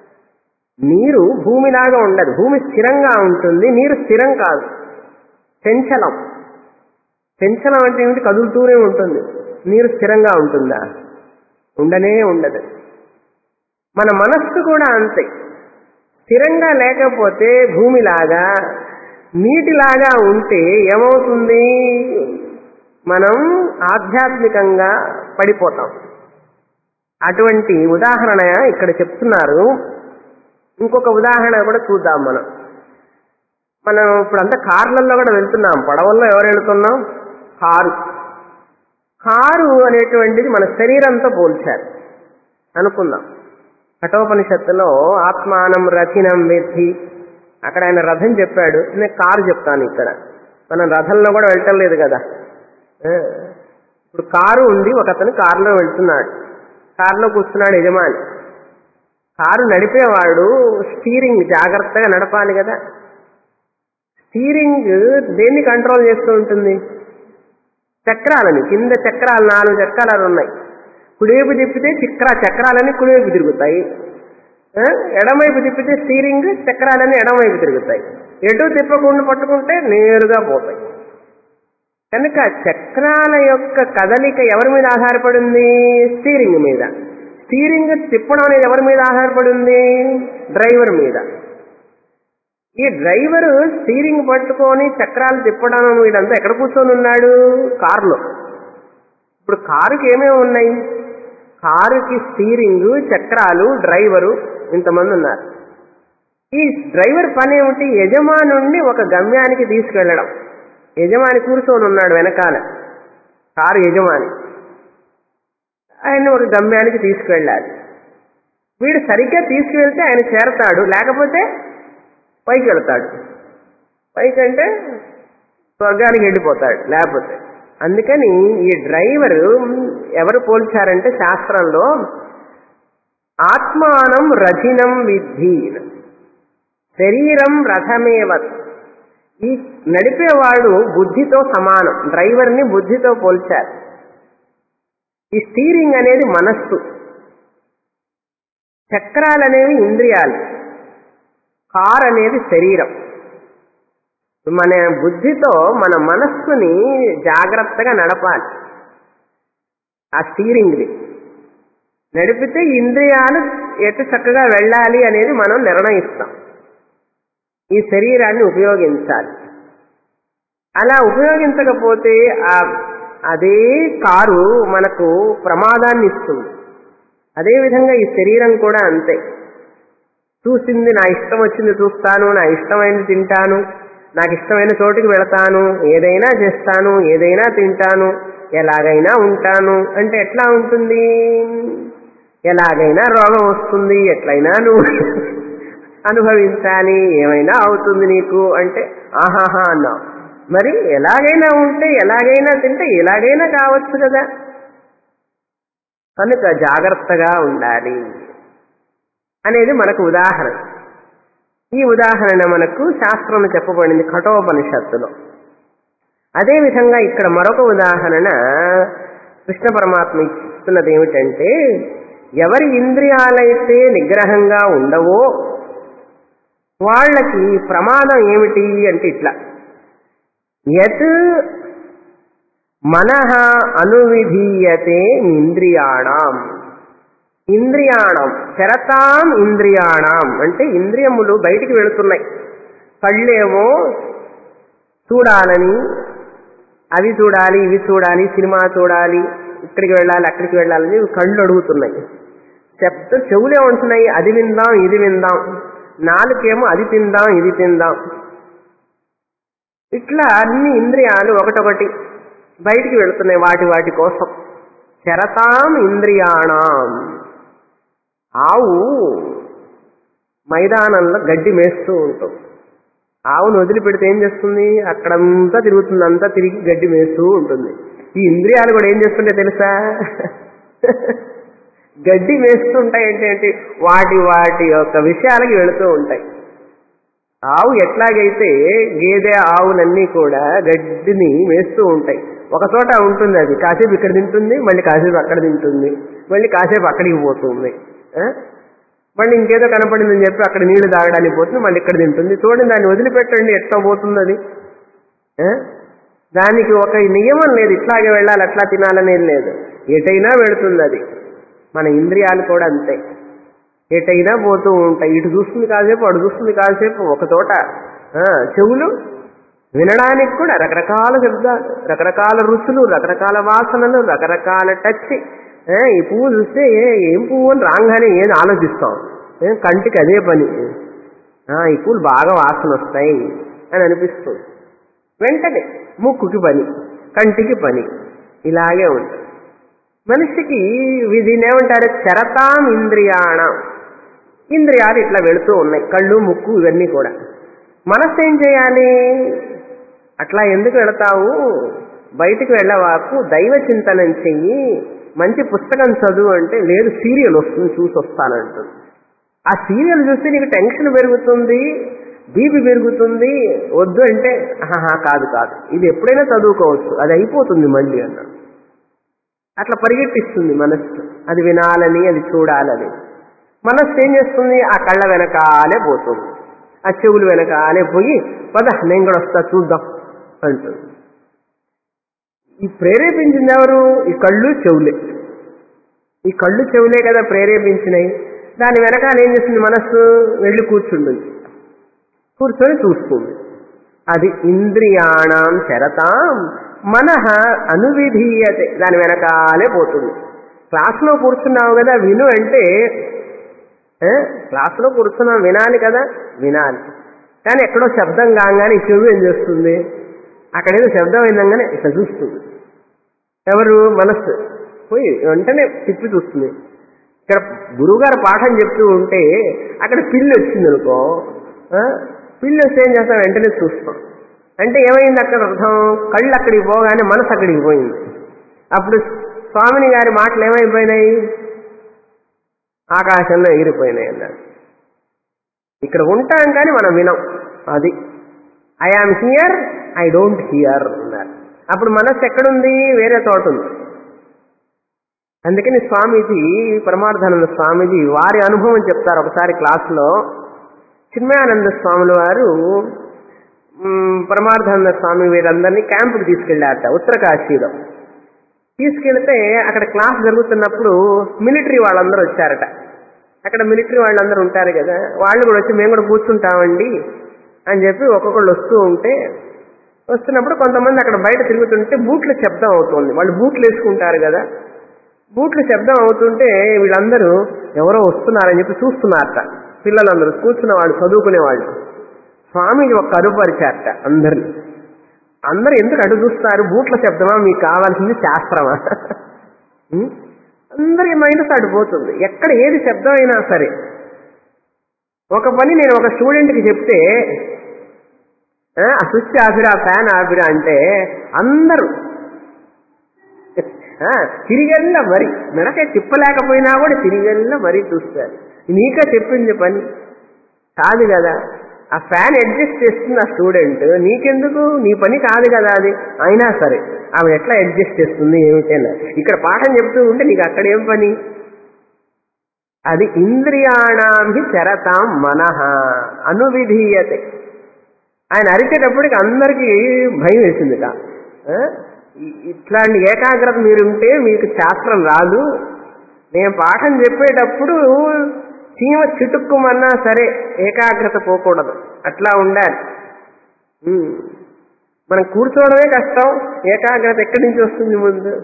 నీరు భూమిలాగా ఉండదు భూమి స్థిరంగా ఉంటుంది నీరు స్థిరం కాదు చంచలం చంచలం అంటే ఏమిటి కదులుతూనే ఉంటుంది నీరు స్థిరంగా ఉంటుందా ఉండనే ఉండదు మన మనస్సు కూడా అంతే స్థిరంగా లేకపోతే భూమిలాగా నీటిలాగా ఉంటే ఏమవుతుంది మనం ఆధ్యాత్మికంగా పడిపోతాం అటువంటి ఉదాహరణ ఇక్కడ చెప్తున్నారు ఇంకొక ఉదాహరణ కూడా చూద్దాం మనం మనం ఇప్పుడంతా కార్లలో కూడా వెళ్తున్నాం పడవల్లో ఎవరు వెళ్తున్నాం కారు కారు అనేటువంటిది మన శరీరంతో పోల్చారు అనుకుందాం కఠోపనిషత్తులో ఆత్మానం రథినం వెద్ధి అక్కడ ఆయన రథం చెప్పాడు నేను కారు చెప్తాను ఇక్కడ మనం రథంలో కూడా వెళ్ళటం లేదు కదా ఆ, ఇప్పుడు కారు ఉంది ఒక అతను కారులో వెళ్తున్నాడు కారులో కూర్చున్నాడు యజమాని కారు నడిపేవాడు స్టీరింగ్ జాగ్రత్తగా నడపాలి కదా స్టీరింగ్ దేన్ని కంట్రోల్ చేస్తూ ఉంటుంది చక్రాలని కింద చక్రాలు నాలుగు చక్రాలు ఉన్నాయి కుడివైపు తిప్పితే చక్ర చక్రాలని కుడివైపు తిరుగుతాయి ఆ, ఎడమవైపు తిప్పితే స్టీరింగ్ చక్రాలని ఎడమవైపు తిరుగుతాయి ఎటు తిప్పకుండా పట్టుకుంటే నేరుగా పోతాయి కనుక చక్రాల యొక్క కదలిక ఎవరి మీద ఆధారపడి ఉంది స్టీరింగ్ మీద స్టీరింగ్ తిప్పడం అనేది ఎవరి మీద ఆధారపడి ఉంది డ్రైవర్ మీద ఈ డ్రైవరు స్టీరింగ్ పట్టుకొని చక్రాలు తిప్పడం వీడంతా ఎక్కడ కూర్చొని ఉన్నాడు కారులో ఇప్పుడు కారుకి ఏమేమి ఉన్నాయి కారుకి స్టీరింగ్ చక్రాలు డ్రైవరు ఇంతమంది ఉన్నారు ఈ డ్రైవర్ పని ఏమిటి యజమానుండి ఒక గమ్యానికి తీసుకెళ్లడం యజమాని కూర్చొని ఉన్నాడు వెనకాల కారు యజమాని ఆయన ఒక గమ్యానికి తీసుకువెళ్ళాలి వీడు సరిగ్గా తీసుకువెళ్తే ఆయన చేరతాడు లేకపోతే పైకి వెళ్తాడు పైకి అంటే స్వర్గానికి వెళ్ళిపోతాడు లేకపోతే అందుకని ఈ డ్రైవరు ఎవరు పోల్చారంటే శాస్త్రంలో ఆత్మానం రథినం విద్ధి శరీరం రథమేవత్ ఈ నడిపేవాడు బుద్ధితో సమానం డ్రైవర్ని బుద్ధితో పోల్చారు ఈ స్టీరింగ్ అనేది మనస్సు చక్రాలనేవి ఇంద్రియాలు కార్ అనేది శరీరం మన బుద్ధితో మన మనస్సుని జాగ్రత్తగా నడపాలి ఆ స్టీరింగ్ది నడిపితే ఇంద్రియాలు ఎటు చక్కగా వెళ్ళాలి అనేది మనం నిర్ణయిస్తాం ఈ శరీరాన్ని ఉపయోగించాలి అలా ఉపయోగించకపోతే ఆ అదే కారు మనకు ప్రమాదాన్ని ఇస్తుంది అదేవిధంగా ఈ శరీరం కూడా అంతే చూసింది నా ఇష్టం వచ్చింది చూస్తాను నా ఇష్టమైనది తింటాను నాకు ఇష్టమైన చోటుకి వెళతాను ఏదైనా చేస్తాను ఏదైనా తింటాను ఎలాగైనా ఉంటాను అంటే ఎట్లా ఉంటుంది ఎలాగైనా రోగం వస్తుంది ఎట్లయినా నువ్వు అనుభవించాలి ఏమైనా అవుతుంది నీకు అంటే ఆహాహా అన్నాం మరి ఎలాగైనా ఉంటే ఎలాగైనా తింటే ఎలాగైనా కావచ్చు కదా కనుక జాగ్రత్తగా ఉండాలి అనేది మనకు ఉదాహరణ ఈ ఉదాహరణ మనకు శాస్త్రంలో చెప్పబడింది కఠోపనిషత్తులో అదేవిధంగా ఇక్కడ మరొక ఉదాహరణ కృష్ణ పరమాత్మ ఇస్తున్నది ఏమిటంటే ఎవరి ఇంద్రియాలైతే నిగ్రహంగా ఉండవో వాళ్ళకి ప్రమాదం ఏమిటి అంటే ఇట్లా యత్ మనః అనువిధీయతే ఇంద్రియాణం ఇంద్రియాణం చరతాం ఇంద్రియాణం అంటే ఇంద్రియములు బయటికి వెళుతున్నాయి కళ్ళేమో చూడాలని అవి చూడాలి ఇవి చూడాలి సినిమా చూడాలి ఇక్కడికి వెళ్ళాలి అక్కడికి వెళ్ళాలని కళ్ళు అడుగుతున్నాయి శబ్ద చెవులే ఉంటున్నాయి అది విందాం ఇది విందాం నాలుకేమో అది తిందాం ఇది తిందాం ఇట్లా అన్ని ఇంద్రియాలు ఒకటొకటి బయటికి వెళుతున్నాయి వాటి వాటి కోసం చరతాం ఇంద్రియాణం ఆవు మైదానంలో గడ్డి మేస్తూ ఉంటుంది ఆవును వదిలిపెడితే ఏం చేస్తుంది అక్కడంతా తిరుగుతుంది అంతా తిరిగి గడ్డి మేస్తూ ఉంటుంది ఈ ఇంద్రియాలు కూడా ఏం చేస్తుంటే తెలుసా గడ్డి మేస్తుంటాయి ఏంటంటే వాటి వాటి యొక్క విషయాలకి వెళుతూ ఉంటాయి ఆవు ఎట్లాగైతే గేదె ఆవులన్నీ కూడా గడ్డిని మేస్తూ ఉంటాయి ఒక చోట ఉంటుంది అది కాసేపు ఇక్కడ తింటుంది మళ్ళీ కాసేపు అక్కడ తింటుంది మళ్ళీ కాసేపు అక్కడికి పోతుంది ఆ? మళ్ళీ ఇంకేదో కనపడిందని చెప్పి అక్కడ నీళ్లు తాగడానికి పోతుంది మళ్ళీ ఇక్కడ తింటుంది చూడండి దాన్ని వదిలిపెట్టండి ఎట్లా పోతుంది అది ఆ? దానికి ఒక నియమం లేదు ఇట్లాగే వెళ్ళాలి అట్లా తినాలనేది లేదు ఎటైనా వెళుతుంది అది మన ఇంద్రియాలు కూడా అంతే ఎటైనా పోతూ ఉంటాయి ఇటు చూస్తుంది కాసేపు అటు చూస్తుంది కాసేపు ఒక చోట ఆ, చెవులు వినడానికి కూడా రకరకాల శబ్దాలు రకరకాల రుచులు రకరకాల వాసనలు రకరకాల టచ్ ఆ, ఈ పువ్వు చూస్తే ఏ ఏం పువ్వు అని రాగానే ఏం ఆలోచిస్తాం ఏ, కంటికి అదే పని ఆ, ఈ పూలు బాగా వాసన వస్తాయి అని అనిపిస్తుంది వెంటనే ముక్కుకి పని కంటికి పని ఇలాగే ఉంటుంది మనిషికి దీన్ని ఏమంటారు చరతాం ఇంద్రియాణం ఇంద్రియాలు ఇట్లా వెళుతూ ఉన్నాయి కళ్ళు ముక్కు ఇవన్నీ కూడా మనస్సు ఏం చేయాలి అట్లా ఎందుకు వెళతావు బయటికి వెళ్ళవాకు దైవ చింతనం చెయ్యి మంచి పుస్తకం చదువు అంటే లేదు సీరియల్ వస్తుంది చూసి వస్తానంటుంది ఆ సీరియల్ చూస్తే నీకు టెన్షన్ పెరుగుతుంది బీపీ పెరుగుతుంది వద్దు అంటే ఆహా కాదు కాదు ఇది ఎప్పుడైనా చదువుకోవచ్చు అది అయిపోతుంది మళ్ళీ అన్నాడు అట్లా పరిగెట్టిస్తుంది మనస్సు అది వినాలని అది చూడాలని మనస్సు ఏం చేస్తుంది ఆ కళ్ళ వెనకాలే పోతుంది ఆ చెవులు వెనకాలే పోయి పద నేను కూడా వస్తా చూద్దాం అంటుంది ఈ ప్రేరేపించింది ఎవరు ఈ కళ్ళు చెవులే ఈ కళ్ళు చెవులే కదా ప్రేరేపించినాయి దాని వెనకాల ఏం చేస్తుంది మనస్సు వెళ్ళి కూర్చుంటుంది కూర్చొని చూస్తుంది అది ఇంద్రియాణం శరతాం మనః అనువిధీయతే దాని వెనకాలే పోతుంది క్లాస్లో కూర్చున్నావు కదా విను అంటే ఏ? క్లాస్లో కూర్చున్నాం వినాలి కదా వినాలి కానీ ఎక్కడో శబ్దం కాగానే ఈ చెవి ఏం చేస్తుంది అక్కడేదో శబ్దం అయిందంగానే ఇట్లా చూస్తుంది ఎవరు మనస్సు పోయి వెంటనే తిప్పి చూస్తుంది ఇక్కడ గురువుగారు పాఠం చెప్తూ ఉంటే అక్కడ పిల్లి వచ్చింది అనుకో ఆ? పిల్లి వస్తే ఏం చేస్తాం వెంటనే చూస్తాం అంటే ఏమైంది అక్కడ అర్థం కళ్ళు అక్కడికి పోగానే మనసు అక్కడికి పోయింది అప్పుడు స్వామిని గారి మాటలు ఏమైపోయినాయి ఆకాశంలో ఎగిరిపోయినాయి అన్నారు ఇక్కడ ఉంటాం కానీ మనం వినం అది I am here I don't hear అన్నారు అప్పుడు మనస్సు ఎక్కడుంది వేరే చోట ఉంది అందుకని స్వామీజీ పరమార్థానంద స్వామీజీ వారి అనుభవం చెప్తారు ఒకసారి క్లాసులో చిన్మయానంద స్వాముల వారు మ్, పరమార్థానంద స్వామి వీరందరినీ క్యాంపుకి తీసుకెళ్లారట ఉత్తరకాశీలో తీసుకెళ్తే అక్కడ క్లాస్ జరుగుతున్నప్పుడు మిలిటరీ వాళ్ళందరూ వచ్చారట అక్కడ మిలిటరీ వాళ్ళందరూ ఉంటారు కదా వాళ్ళు కూడా వచ్చి మేము కూడా కూర్చుంటామండి అని చెప్పి ఒక్కొక్కళ్ళు వస్తూ ఉంటే వస్తున్నప్పుడు కొంతమంది అక్కడ బయట తిరుగుతుంటే బూట్ల శబ్దం అవుతుంది వాళ్ళు బూట్లు వేసుకుంటారు కదా బూట్లు శబ్దం అవుతుంటే వీళ్ళందరూ ఎవరో వస్తున్నారని చెప్పి చూస్తున్నారట పిల్లలందరూ కూర్చున్న వాళ్ళు చదువుకునే వాళ్ళు స్వామిజీ ఒక కరుపరిచారట అందరిని అందరు ఎందుకు అటు చూస్తారు బూట్ల శబ్దమా మీకు కావాల్సింది శాస్త్రమా ఉం? అందరి మైండ్ అడిపోతుంది ఎక్కడ ఏది శబ్దం అయినా సరే ఒక పని నేను ఒక స్టూడెంట్కి చెప్తే ఆ ఆ స్విచ్ ఆపిరా ఫ్యాన్ ఆపిరా అంటే అందరూ ఆ, తిరిగెళ్ళ మరి మెడకే తిప్పలేకపోయినా కూడా తిరిగెళ్ళ మరీ చూస్తారు నీకే చెప్పింది పని కాదు కదా ఆ ఫ్యాన్ అడ్జస్ట్ చేస్తుంది ఆ స్టూడెంట్ నీకెందుకు నీ పని కాదు కదా అది అయినా సరే ఆమె ఎట్లా అడ్జస్ట్ చేస్తుంది ఏమిటైనా ఇక్కడ పాఠం చెప్తూ ఉంటే నీకు అక్కడ ఏం పని అది ఇంద్రియాణాభి చరతాం మనః అనువిధీయతే ఆయన అరిచేటప్పటికి అందరికీ భయం వేసిందిట ఆ? ఇ- ఇట్లాంటి ఏకాగ్రత మీరుంటే మీకు శాస్త్రం రాదు నేను పాఠం చెప్పేటప్పుడు చీమ చిటుక్కుమన్నా సరే ఏకాగ్రత పోకూడదు అట్లా ఉండాలి ఉమ్. మనం కూర్చోవడమే కష్టం ఏకాగ్రత ఎక్కడి నుంచి వస్తుంది ముందు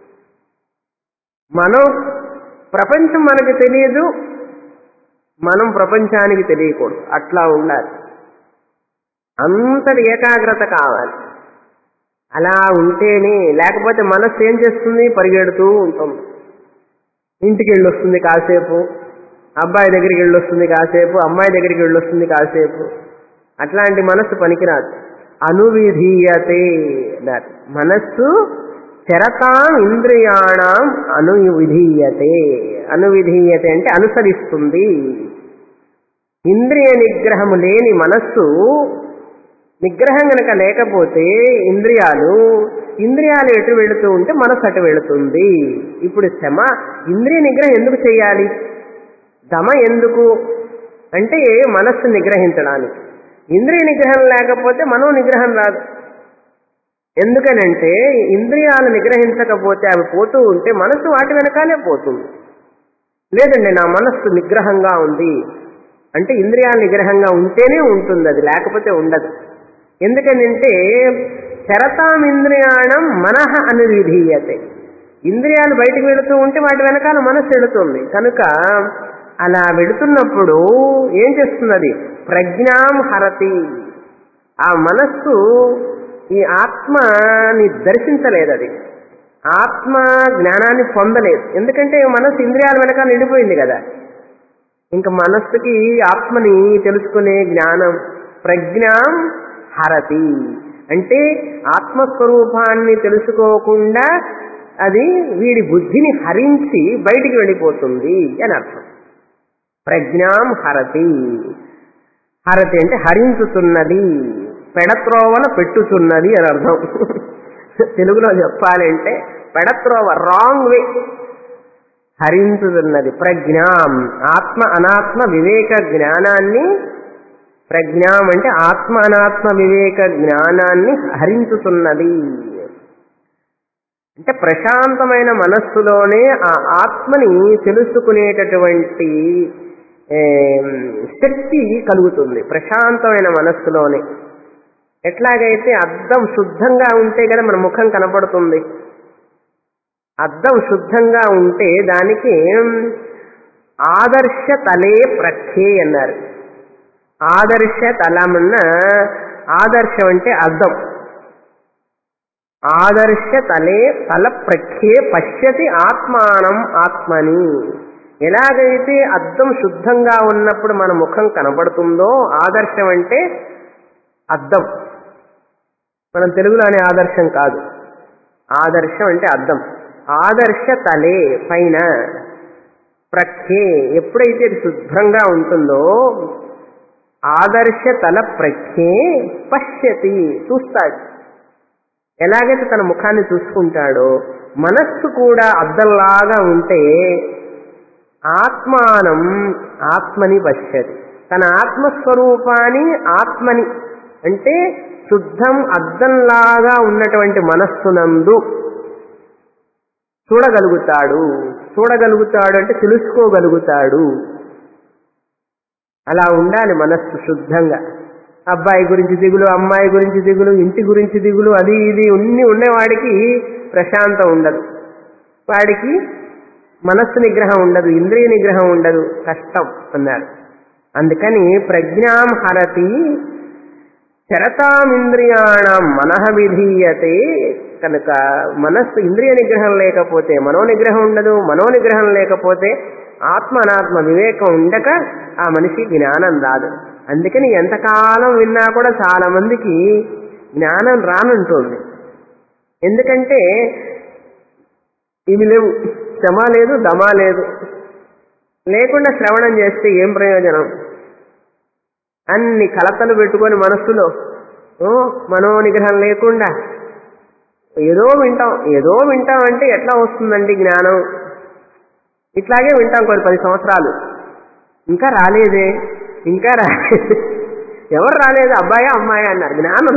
మనం ప్రపంచం మనకు తెలియదు మనం ప్రపంచానికి తెలియకూడదు అట్లా ఉండాలి అంతటి ఏకాగ్రత కావాలి అలా ఉంటేనే లేకపోతే మనస్సు ఏం చేస్తుంది పరిగెడుతూ ఉంటుంది ఇంటికి వెళ్ళొస్తుంది కాసేపు అబ్బాయి దగ్గరికి వెళ్ళొస్తుంది కాసేపు అమ్మాయి దగ్గరికి వెళ్ళొస్తుంది కాసేపు అట్లాంటి మనస్సు పనికిరాదు అనువిధీయతే అన్నారు మనస్సు చరతాం ఇంద్రియాణం అనువిధీయతే అనువిధీయతే అంటే అనుసరిస్తుంది ఇంద్రియ నిగ్రహము లేని మనస్సు నిగ్రహం గనక లేకపోతే ఇంద్రియాలు ఇంద్రియాలు ఎటు వెళుతూ ఉంటే మనస్సు అటు వెళుతుంది ఇప్పుడు శమ ఇంద్రియ నిగ్రహం ఎందుకు చేయాలి దమ ఎందుకు అంటే మనస్సు నిగ్రహించడానికి ఇంద్రియ నిగ్రహం లేకపోతే మనో నిగ్రహం రాదు ఎందుకనంటే ఇంద్రియాలు నిగ్రహించకపోతే అవి పోతూ ఉంటే మనస్సు వాటి వెనకాలే పోతుంది లేదండి నా మనస్సు నిగ్రహంగా ఉంది అంటే ఇంద్రియాల నిగ్రహంగా ఉంటేనే ఉంటుంది అది లేకపోతే ఉండదు ఎందుకనంటే చరతాం ఇంద్రియాణం మనః అనువిధీయతే ఇంద్రియాలు బయటికి వెళుతూ ఉంటే వాటి వెనకాల మనస్సు వెళుతుంది కనుక అలా వెళుతున్నప్పుడు ఏం చేస్తున్నది ప్రజ్ఞాం హరతి ఆ మనస్సు ఈ ఆత్మని దర్శించలేదు అది ఆత్మ జ్ఞానాన్ని పొందలేదు ఎందుకంటే మనస్సు ఇంద్రియాల వెనకాల నిండిపోయింది కదా ఇంకా మనస్సుకి ఆత్మని తెలుసుకునే జ్ఞానం ప్రజ్ఞాం హరతి అంటే ఆత్మస్వరూపాన్ని తెలుసుకోకుండా అది వీడి బుద్ధిని హరించి బయటికి వెళ్ళిపోతుంది అని అర్థం ప్రజ్ఞాం హరతి హరతి అంటే హరించుతున్నది పెడత్రోవన పెట్టుతున్నది అని అర్థం తెలుగులో చెప్పాలంటే పెడత్రోవ రాంగ్ వే హరించుతున్నది ప్రజ్ఞాం ఆత్మ అనాత్మ వివేక జ్ఞానాన్ని ప్రజ్ఞాం అంటే ఆత్మ అనాత్మ వివేక జ్ఞానాన్ని హరించుతున్నది అంటే ప్రశాంతమైన మనస్సులోనే ఆ ఆత్మని తెలుసుకునేటటువంటి ఏ, శక్తి కలుగుతుంది ప్రశాంతమైన మనస్సులోనే ఎట్లాగైతే అద్దం శుద్ధంగా ఉంటే కదా మన ముఖం కనపడుతుంది అద్దం శుద్ధంగా ఉంటే దానికి ఆదర్శ తలే ప్రఖ్యే అన్నారు ఆదర్శ తలమన్న ఆదర్శం అంటే అద్దం ఆదర్శ తలే తల ప్రఖ్యే పశ్యతి ఆత్మానం ఆత్మని ఎలాగైతే అద్దం శుద్ధంగా ఉన్నప్పుడు మన ముఖం కనబడుతుందో ఆదర్శం అంటే అద్దం మనం తెలుగులోనే ఆదర్శం కాదు ఆదర్శం అంటే అద్దం ఆదర్శ తలే పైన ప్రఖ్యే ఎప్పుడైతే ఇది శుభ్రంగా ఉంటుందో ఆదర్శ తల ప్రఖ్యే పశ్యతి చూస్తాడు ఎలాగైతే తన ముఖాన్ని చూసుకుంటాడో మనస్సు కూడా అద్దంలాగా ఉంటే ఆత్మానం ఆత్మని పశ్యతి తన ఆత్మస్వరూపాన్ని ఆత్మని అంటే శుద్ధం అద్దంలాగా ఉన్నటువంటి మనస్సునందు చూడగలుగుతాడు చూడగలుగుతాడు అంటే తెలుసుకోగలుగుతాడు అలా ఉండాలి మనస్సు శుద్ధంగా అబ్బాయి గురించి దిగులు అమ్మాయి గురించి దిగులు ఇంటి గురించి దిగులు అది ఇది ఉన్ని ఉండేవాడికి ప్రశాంతం ఉండదు వాడికి మనస్సు నిగ్రహం ఉండదు ఇంద్రియ నిగ్రహం ఉండదు కష్టం అన్నారు అందుకని ప్రజ్ఞాం హరతి చరతామింద్రియాణం మనః విధీయతే కనుక మనస్సు ఇంద్రియ నిగ్రహం లేకపోతే మనో నిగ్రహం ఉండదు మనో నిగ్రహం లేకపోతే ఆత్మ అనాత్మ వివేకం ఉండక ఆ మనిషి జ్ఞానం రాదు అందుకని ఎంతకాలం విన్నా కూడా చాలా మందికి జ్ఞానం రానంటుంది ఎందుకంటే ఇవి లేవు శమ లేదు దమ లేదు లేకుండా శ్రవణం చేస్తే ఏం ప్రయోజనం అన్ని కలతలు పెట్టుకొని మనస్సులో ఓ మనోనిగ్రహం లేకుండా ఏదో వింటాం ఏదో వింటాం అంటే ఎట్లా వస్తుందండి జ్ఞానం ఇట్లాగే వింటాం కొన్ని పది సంవత్సరాలు ఇంకా రాలేదే ఇంకా రాలేదు ఎవరు రాలేదు అబ్బాయా అమ్మాయి అన్నారు జ్ఞానం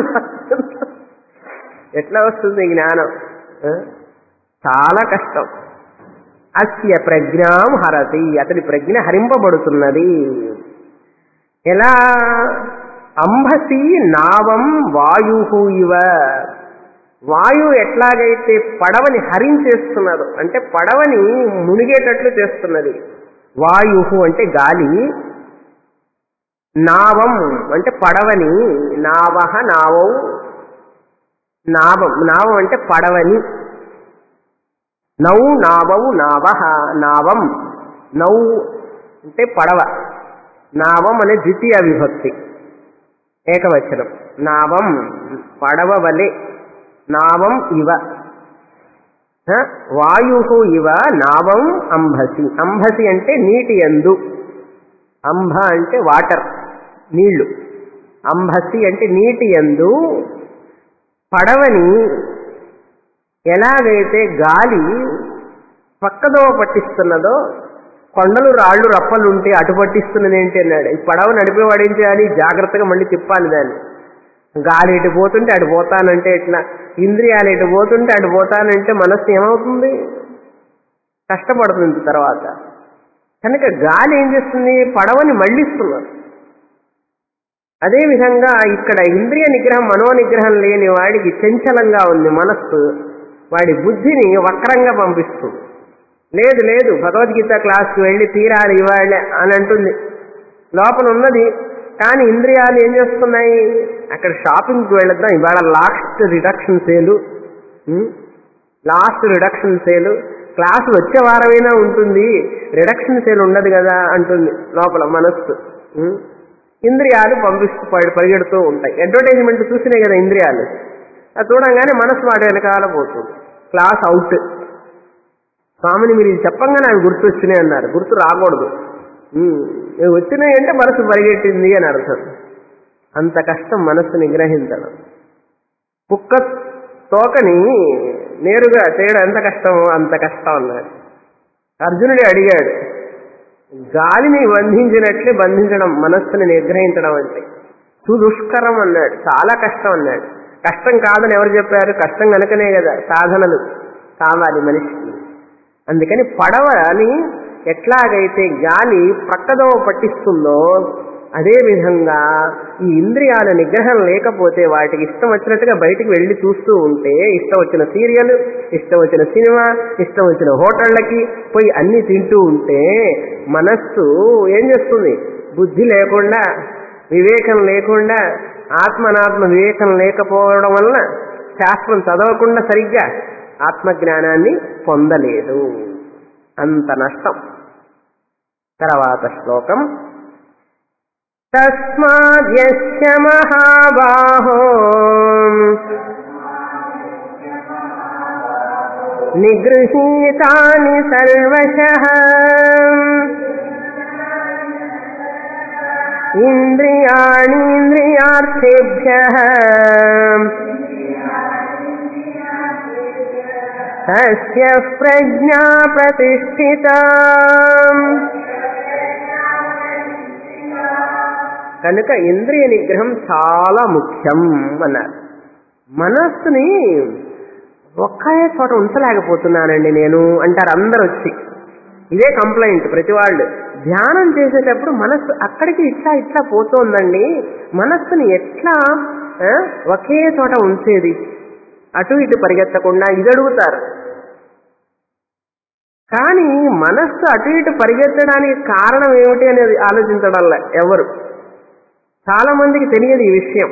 ఎట్లా వస్తుంది జ్ఞానం ఆ? చాలా కష్టం అస్య ప్రజ్ఞాం హరతి అతడి ప్రజ్ఞ హరింపబడుతున్నది ఎలా అంబసి నావం వాయు ఇవ వాయువు ఎట్లాగైతే పడవని హరించేస్తున్నదో అంటే పడవని మునిగేటట్లు చేస్తున్నది వాయు అంటే గాలి నావం అంటే పడవని నావహ నావౌ నావం నావం అంటే పడవని నౌ నావౌ నావహ నావం నౌ అంటే పడవ నావం అనే ద్వితీయ విభక్తి ఏకవచనం నావం పడవ వలె నావం ఇవ వాయు ఇవ నావం అంబసి అంబసి అంటే నీటి ఎందు అంబ అంటే వాటర్ నీళ్లు అంబసి అంటే నీటి ఎందు పడవని ఎలాగైతే గాలి పక్కదో పట్టిస్తున్నదో కొండలు రాళ్ళు రప్పలు ఉంటే అటు పట్టిస్తున్నది ఏంటి అన్నాడు ఈ పడవ నడిపేవాడు ఏం చేయాలి జాగ్రత్తగా మళ్ళీ తిప్పాలి దాన్ని గాలి ఎటు పోతుంటే అటు పోతానంటే ఎట్లా ఇంద్రియాలు ఎటు పోతుంటే అటు పోతానంటే మనస్సు ఏమవుతుంది కష్టపడుతుంది తర్వాత కనుక గాలి ఏం చేస్తుంది పడవని మళ్ళిస్తున్నారు అదేవిధంగా ఇక్కడ ఇంద్రియ నిగ్రహం మనో నిగ్రహం లేని వాడికి చంచలంగా ఉంది మనస్సు వాడి బుద్ధిని వక్రంగా పంపిస్తుంది లేదు లేదు భగవద్గీత క్లాస్కి వెళ్ళి తీరాలి ఇవాళ అని అంటుంది లోపల ఉన్నది కానీ ఇంద్రియాలు ఏం చేస్తున్నాయి అక్కడ షాపింగ్కి వెళ్ళొద్దాం ఇవాళ last reduction sale last reduction sale class వచ్చే వారమైనా ఉంటుంది రిడక్షన్ సేల్ ఉండదు కదా అంటుంది లోపల మనస్సు ఉం? ఇంద్రియాలు పంపిస్తూ పడి- పరిగెడుతూ ఉంటాయి అడ్వర్టైజ్మెంట్ చూసినాయి కదా ఇంద్రియాలు అది చూడంగానే మనస్సు వాటి వెనకాల పోతుంది క్లాస్ అవుట్ స్వామిని మీరు ఇది చెప్పంగానే అవి గుర్తు వచ్చినాయి అన్నారు గుర్తు రాకూడదు ఉమ్, ఇవి వచ్చినాయి అంటే మనసు పరిగెట్టింది అని అర్థం అంత కష్టం మనస్సు నిగ్రహించడం కుక్క తోకని నేరుగా చేయడం ఎంత కష్టమో అంత కష్టం అన్నాడు అర్జునుడే అడిగాడు గాలిని బంధించినట్లే బంధించడం మనస్సుని నిగ్రహించడం అంటే సుదుష్కరం అన్నాడు చాలా కష్టం అన్నాడు కష్టం కాదని ఎవరు చెప్పారు కష్టం కనుకనే కదా సాధనలు కావాలి మనిషికి అందుకని పడవని ఎట్లాగైతే గాలి ప్రక్కదో పట్టిస్తుందో అదే విధంగా ఈ ఇంద్రియాల నిగ్రహం లేకపోతే వాటికి ఇష్టం వచ్చినట్టుగా బయటికి వెళ్ళి చూస్తూ ఉంటే ఇష్టం వచ్చిన సీరియల్ ఇష్టం వచ్చిన సినిమా ఇష్టం వచ్చిన హోటళ్ళకి పోయి అన్ని తింటూ ఉంటే మనస్సు ఏం చేస్తుంది బుద్ధి లేకుండా వివేకం లేకుండా ఆత్మనాత్మ వివేకం లేకపోవడం వలన శాస్త్రం చదవకుండా సరిగ్గా ఆత్మజ్ఞానాన్ని పొందలేదు అంత నష్టం తర్వాత శ్లోకం తస్మాద్యస్య మహాబాహో నిగృహీతాని సర్వశః ఇంద్రియాణీంద్రియార్థేభ్యः తస్య ప్రజ్ఞా ప్రతిష్ఠిత కనుక ఇంద్రియ నిగ్రహం చాలా ముఖ్యం అన్నారు మనస్సుని ఒకే చోట ఉంచలేకపోతున్నానండి నేను అంటారు అందరు వచ్చి ఇదే కంప్లైంట్ ప్రతి వాళ్ళు ధ్యానం చేసేటప్పుడు మనస్సు అక్కడికి ఇట్లా ఇట్లా పోతోందండి మనస్సుని ఎట్లా ఆ, ఒకే చోట ఉంచేది అటు ఇటు పరిగెత్తకుండా ఇది అడుగుతారు కానీ మనస్సు అటు ఇటు పరిగెత్తడానికి కారణం ఏమిటి అనేది ఆలోచించడంలే ఎవరు చాలా మందికి తెలియదు ఈ విషయం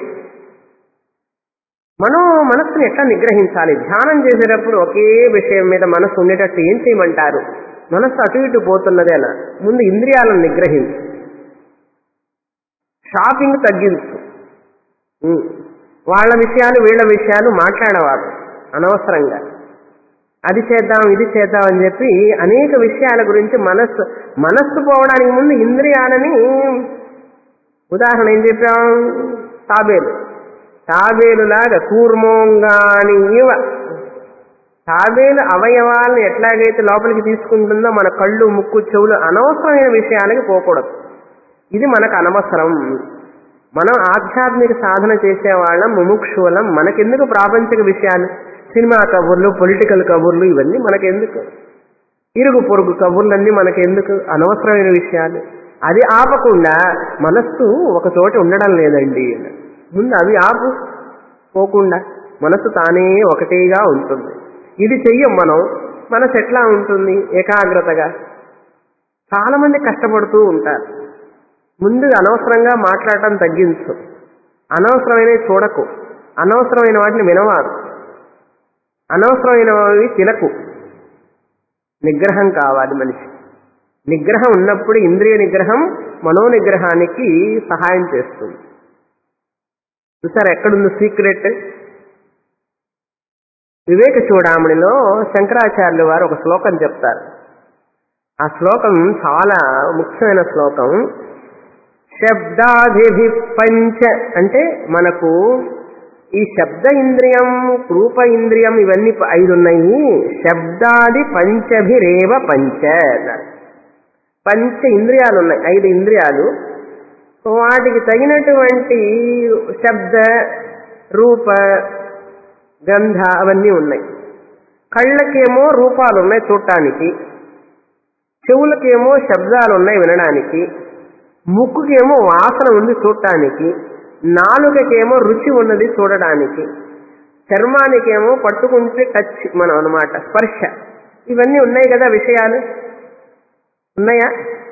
మనం మనస్సుని ఎట్లా నిగ్రహించాలి ధ్యానం చేసేటప్పుడు ఒకే విషయం మీద మనస్సు ఉండేటట్టు ఏం చేయమంటారు మనస్సు అటు ఇటు పోతున్నదేనా ముందు ఇంద్రియాలను నిగ్రహించు షాపింగ్ తగ్గించు ఉమ్. వాళ్ళ విషయాలు వీళ్ళ విషయాలు మాట్లాడేవారు అనవసరంగా అది చేద్దాం ఇది చేద్దాం అని చెప్పి అనేక విషయాల గురించి మనస్సు మనస్సు పోవడానికి ముందు ఇంద్రియాలని ఉదాహరణ ఏం చెప్పాం తాబేలు తాబేలులాగా కూర్మోంగాని ఇవ తాబేలు అవయవాలను ఎట్లాగైతే లోపలికి తీసుకుంటుందో మన కళ్ళు ముక్కు చెవులు అనవసరమైన విషయాలకి పోకూడదు ఇది మనకు అనవసరం మనం ఆధ్యాత్మిక సాధన చేసేవాళ్ళం ముముక్షువులం మనకెందుకు ప్రాపంచిక విషయాలు సినిమా కబుర్లు పొలిటికల్ కబుర్లు ఇవన్నీ మనకెందుకు ఇరుగు పొరుగు కబుర్లన్నీ మనకెందుకు అనవసరమైన విషయాలు అది ఆపకుండా మనస్సు ఒక చోట ఉండడం లేదండి ముందు అవి ఆపు పోకుండా మనసు తానే ఒకటేగా ఉంటుంది ఇది చెయ్యం మనం మనసు ఎట్లా ఉంటుంది ఏకాగ్రతగా చాలా మంది కష్టపడుతూ ఉంటారు ముందుగా అనవసరంగా మాట్లాడటం తగ్గించు అనవసరమైనవి చూడకు అనవసరమైన వాటిని వినవారు అనవసరమైనవి తినకు నిగ్రహం కావాలి మనిషి నిగ్రహం ఉన్నప్పుడు ఇంద్రియ నిగ్రహం మనో నిగ్రహానికి సహాయం చేస్తుంది చూసారా ఎక్కడుంది సీక్రెట్ వివేక చూడామణిలో శంకరాచార్యులు వారు ఒక శ్లోకం చెప్తారు ఆ శ్లోకం చాలా ముఖ్యమైన శ్లోకం శబ్దాదిభి పంచ అంటే మనకు ఈ శబ్ద ఇంద్రియం రూప ఇంద్రియం ఇవన్నీ ప- ఐదు ఉన్నాయి శబ్దాది పంచభిరేవ పంచ అన్నారు పంచ ఇంద్రియాలు ఉన్నాయి ఐదు ఇంద్రియాలు వాటికి తగినటువంటి శబ్ద రూప గంధ అవన్నీ ఉన్నాయి కళ్ళకేమో రూపాలు ఉన్నాయి చూడటానికి చెవులకేమో శబ్దాలు ఉన్నాయి వినడానికి ముక్కుకేమో వాసన ఉంది చూడటానికి నాలుకకేమో రుచి ఉన్నది చూడడానికి చర్మానికేమో పట్టుకుంటే టచ్ మనం అన్నమాట స్పర్శ ఇవన్నీ ఉన్నాయి కదా విషయాలు ఉన్నాయా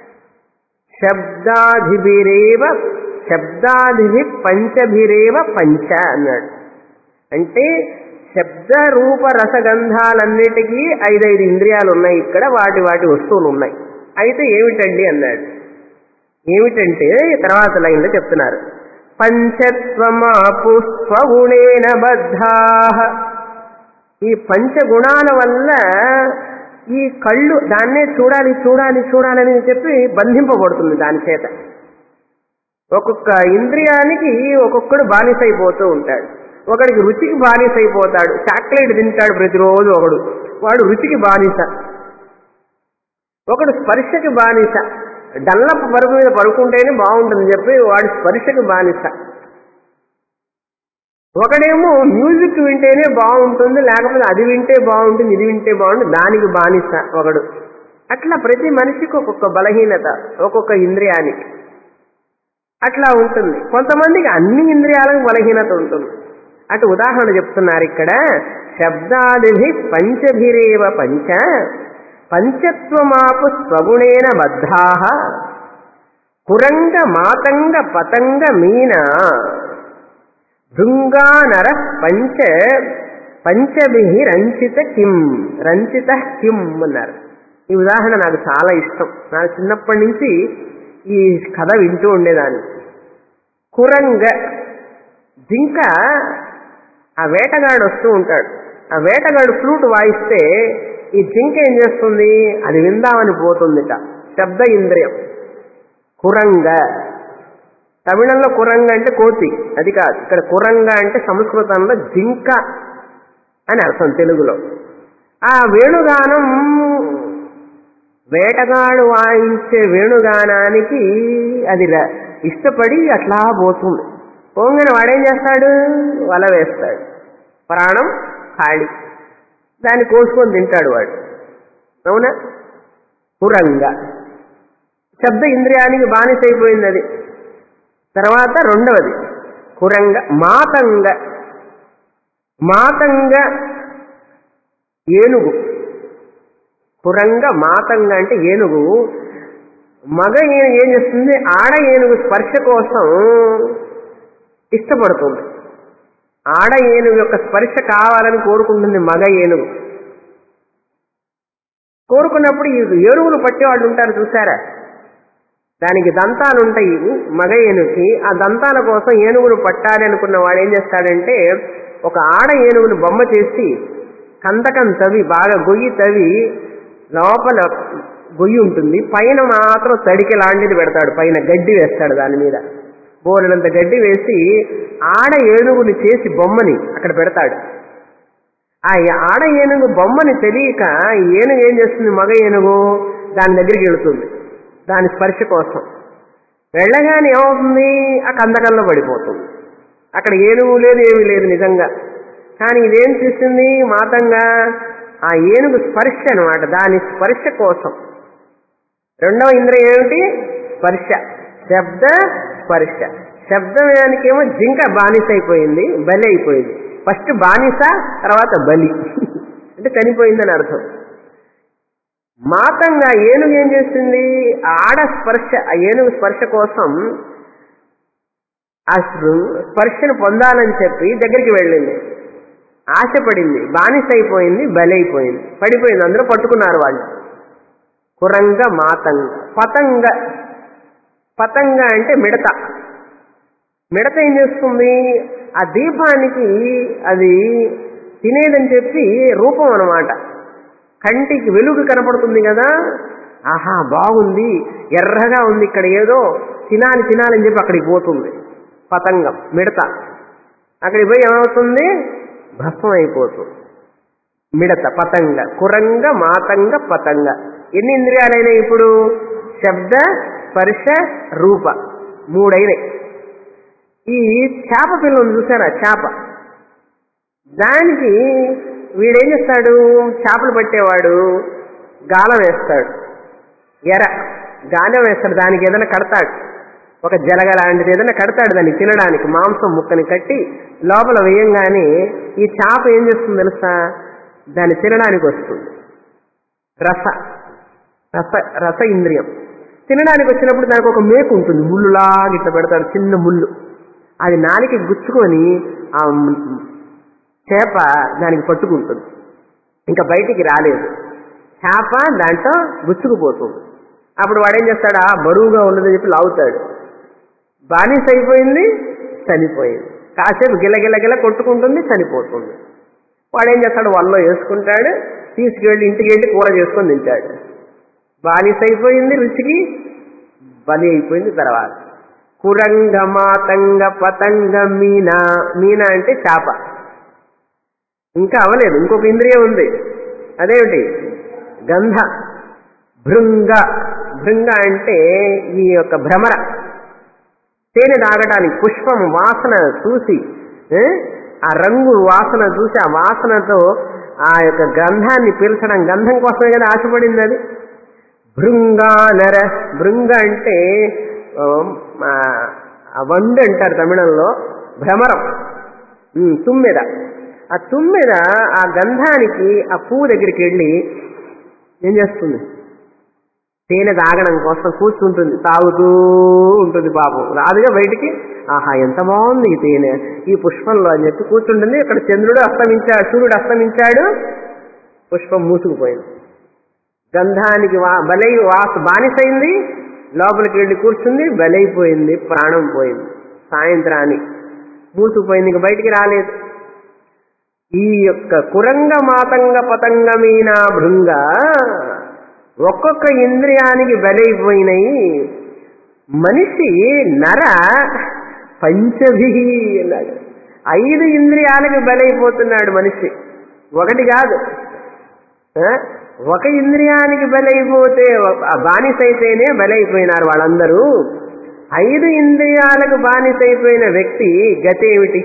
శబ్దాధిభిరేవ శబ్దాధిభి పంచభిరేవ పంచ అన్నాడు అంటే శబ్ద రూప రసగంధాలన్నిటికీ ఐదైదు ఇంద్రియాలు ఉన్నాయి ఇక్కడ వాటి వాటి వస్తువులు ఉన్నాయి అయితే ఏమిటండి అన్నాడు ఏమిటంటే తర్వాత లైన్లో చెప్తున్నారు పంచత్వమాపు స్వగుణేన బద్ధా ఈ పంచగుణాల వల్ల ఈ కళ్ళు దాన్నే చూడాలి చూడాలి చూడాలని చెప్పి బంధింపబడుతుంది దాని చేత ఒక్కొక్క ఇంద్రియానికి ఒక్కొక్కడు బానిసైపోతూ ఉంటాడు ఒకడికి రుచికి బానిసైపోతాడు చాక్లెట్ తింటాడు ప్రతిరోజు ఒకడు వాడు రుచికి బానిస ఒకడు స్పర్శకి బానిస డల్లపు పరుపు మీద పడుకుంటేనే బాగుంటుంది చెప్పి వాడు స్పర్శకి బానిస ఒకడేమో మ్యూజిక్ వింటేనే బాగుంటుంది లేకపోతే అది వింటే బాగుంటుంది ఇది వింటే బాగుంటుంది దానికి బానిస ఒకడు అట్లా ప్రతి మనిషికి ఒక్కొక్క బలహీనత ఒక్కొక్క ఇంద్రియానికి అట్లా ఉంటుంది కొంతమందికి అన్ని ఇంద్రియాలకు బలహీనత ఉంటుంది అటు ఉదాహరణ చెప్తున్నారు ఇక్కడ శబ్దాదిభి పంచభిరేవ పంచ పంచత్వమాపు స్వగుణేన బద్ధా కురంగ మాతంగ పతంగ మీన భృంగానర పంచ పంచభి రంచిత కిం రంచిత కిం అన్నారు ఈ ఉదాహరణ నాకు చాలా ఇష్టం నాకు చిన్నప్పటి నుంచి ఈ కథ వింటూ ఉండేదాన్ని కురంగ జింక ఆ వేటగాడు వస్తూ ఉంటాడు ఆ వేటగాడు ఫ్లూట్ వాయిస్తే ఈ జింక ఏం చేస్తుంది అది విందామని పోతుందిట శబ్ద ఇంద్రియం కురంగ తమిళంలో కురంగ అంటే కోతి అది కాదు ఇక్కడ కురంగ అంటే సంస్కృతంలో జింక అని అర్థం తెలుగులో ఆ వేణుగానం వేటగాడు వాయించే వేణుగానానికి అది ర- ఇష్టపడి అట్లా పోతుంది పోగానే వాడేం చేస్తాడు వల వేస్తాడు ప్రాణం ఖాళీ దాన్ని కోసుకొని తింటాడు వాడు అవునా కురంగ శబ్ద ఇంద్రియానికి బానిసైపోయింది అది తర్వాత రెండవది కురంగ మాతంగ మాతంగ ఏనుగు కురంగ మాతంగ అంటే ఏనుగు మగ ఏనుగు ఏం చేస్తుంది ఆడ ఏనుగు స్పర్శ కోసం ఇష్టపడుతుంది ఆడ ఏనుగు యొక్క స్పర్శ కావాలని కోరుకుంటుంది మగ ఏనుగు కోరుకున్నప్పుడు ఈ ఏనుగులు పట్టేవాళ్ళు ఉంటారు చూసారా దానికి దంతాలు ఉంటాయి మగ ఏనుగుకి ఆ దంతాల కోసం ఏనుగును పట్టాలి అనుకున్న వాడు ఏం చేస్తాడంటే ఒక ఆడ ఏనుగును బొమ్మ చేసి కందకం తవి బాగా గొయ్యి తవి లోపల గొయ్యి ఉంటుంది పైన మాత్రం తడికి లాంటిది పెడతాడు పైన గడ్డి వేస్తాడు దాని మీద బోలెడంత గడ్డి వేసి ఆడ ఏనుగుని చేసి బొమ్మని అక్కడ పెడతాడు ఆ ఆడ ఏనుగు బొమ్మని తెలియక ఈ ఏనుగు ఏం చేస్తుంది మగ ఏనుగు దాని దగ్గరికి వెళుతుంది దాని స్పర్శ కోసం వెళ్ళగానే ఏమవుతుంది ఆ కందకంలో పడిపోతుంది అక్కడ ఏనుగు లేదు ఏమీ లేదు నిజంగా కానీ ఇదేం చేస్తుంది మాతంగా ఆ ఏనుగు స్పర్శ అనమాట దాని స్పర్శ కోసం రెండవ ఇంద్రియం ఏమిటి స్పర్శ శబ్ద స్పర్శ శబ్దమేమో జింక బానిస అయిపోయింది బలి అయిపోయింది ఫస్ట్ బానిస తర్వాత బలి అంటే చనిపోయిందని అర్థం మాతంగా ఏనుగు ఏం చేస్తుంది ఆడ స్పర్శ ఆ ఏనుగు స్పర్శ కోసం ఆ స్పర్శను పొందాలని చెప్పి దగ్గరికి వెళ్ళింది ఆశపడింది బానిస అయిపోయింది బలి అయిపోయింది పడిపోయింది అందరూ పట్టుకున్నారు వాళ్ళు కురంగ మాతంగ పతంగ పతంగ అంటే మిడత మిడత ఏం చేస్తుంది ఆ దీపానికి అది తినేదని చెప్పి రూపం అనమాట కంటికి వెలుగు కనపడుతుంది కదా ఆహా బాగుంది ఎర్రగా ఉంది ఇక్కడ ఏదో తినాలి తినాలని చెప్పి అక్కడికి పోతుంది పతంగం మిడత అక్కడికి పోయి ఏమవుతుంది భస్మం అయిపోతుంది మిడత పతంగ కురంగ మాతంగ పతంగ ఎన్ని ఇంద్రియాలైనా ఇప్పుడు శబ్ద స్పర్శ రూప మూడైనాయి ఈ చేప పిల్లని చూసారా చేప దానికి వీడేం చేస్తాడు చేపలు పట్టేవాడు గాలం వేస్తాడు ఎర గాలం వేస్తాడు దానికి ఏదైనా కడతాడు ఒక జలగ లాంటిది ఏదైనా కడతాడు దాన్ని తినడానికి మాంసం ముక్కని కట్టి లోపల వేయంగానే ఈ చేప ఏం చేస్తుంది తెలుసా దాన్ని తినడానికి వస్తుంది రస రస రస ఇంద్రియం తినడానికి వచ్చినప్పుడు దానికి ఒక మేకు ఉంటుంది ముళ్ళులాగా ఇట్లా పెడతాడు చిన్న ముళ్ళు అది నాలికి గుచ్చుకొని ఆ చేప దానికి పట్టుకుంటుంది ఇంకా బయటికి రాలేదు చేప దాంట్లో గుచ్చుకుపోతుంది అప్పుడు వాడేం చేస్తాడు ఆ బరువుగా ఉన్నదని చెప్పి లాగుతాడు బానిస అయిపోయింది చనిపోయింది కాసేపు గిలగిలగిల కొట్టుకుంటుంది చనిపోతుంది వాడేం చేస్తాడు వల్లో వేసుకుంటాడు తీసుకెళ్ళి ఇంటికి వెళ్ళి కూర చేసుకొని తింటాడు బానిస అయిపోయింది రుచికి బలి అయిపోయింది తర్వాత కురంగ మాతంగ పతంగ మీన మీన అంటే చేప ఇంకా అవలేదు ఇంకొక ఇంద్రియం ఉంది అదేమిటి గంధ భృంగ భృంగ అంటే ఈ యొక్క భ్రమర తేనె తాగటానికి పుష్పం వాసన చూసి ఏ? ఆ రంగు వాసన చూసి ఆ వాసనతో ఆ యొక్క గంధాన్ని పీల్చడం గంధం కోసమే కదా ఆశపడింది అది భృంగానర భృంగ అంటే ఆ, ఆ వండు అంటారు తమిళంలో భ్రమరం ఉమ్, తుమ్మెద ఆ తుమ్మెద ఆ గంధానికి ఆ పువ్వు దగ్గరికి వెళ్ళి ఏం చేస్తుంది తేనె తాగడం కోసం కూర్చుంటుంది తాగుతూ ఉంటుంది పాపం రాదుగా బయటికి ఆహా ఎంత బాగుంది ఈ తేనె ఈ పుష్పంలో అని చెప్పి కూర్చుంటుంది ఇక్కడ చంద్రుడు అస్తమించాడు సూర్యుడు అస్తమించాడు పుష్పం మూసుకుపోయింది గంధానికి వా బలై వాస బానిసైంది లోపలికి వెళ్ళి కూర్చుంది బలైపోయింది ప్రాణం పోయింది సాయంత్రానికి మూసుకుపోయింది ఇంక బయటికి రాలేదు ఈ యొక్క కురంగ మాతంగ పతంగమీన భృంగ ఒక్కొక్క ఇంద్రియానికి బలైపోయినాయి మనిషి నర పంచభి అన్నాడు ఐదు ఇంద్రియాలకు బలైపోతున్నాడు మనిషి ఒకటి కాదు ఆ? ఒక ఇంద్రియానికి బలైపోతే ఆ బానిసైతేనే బలైపోయినారు వాళ్ళందరూ ఐదు ఇంద్రియాలకు బానిసైపోయిన వ్యక్తి గతి ఏమిటి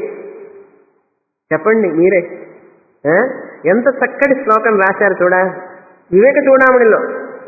చెప్పండి మీరే ఆ? ఎంత చక్కటి శ్లోకం రాశారు చూడ వివేక చూడామణిలో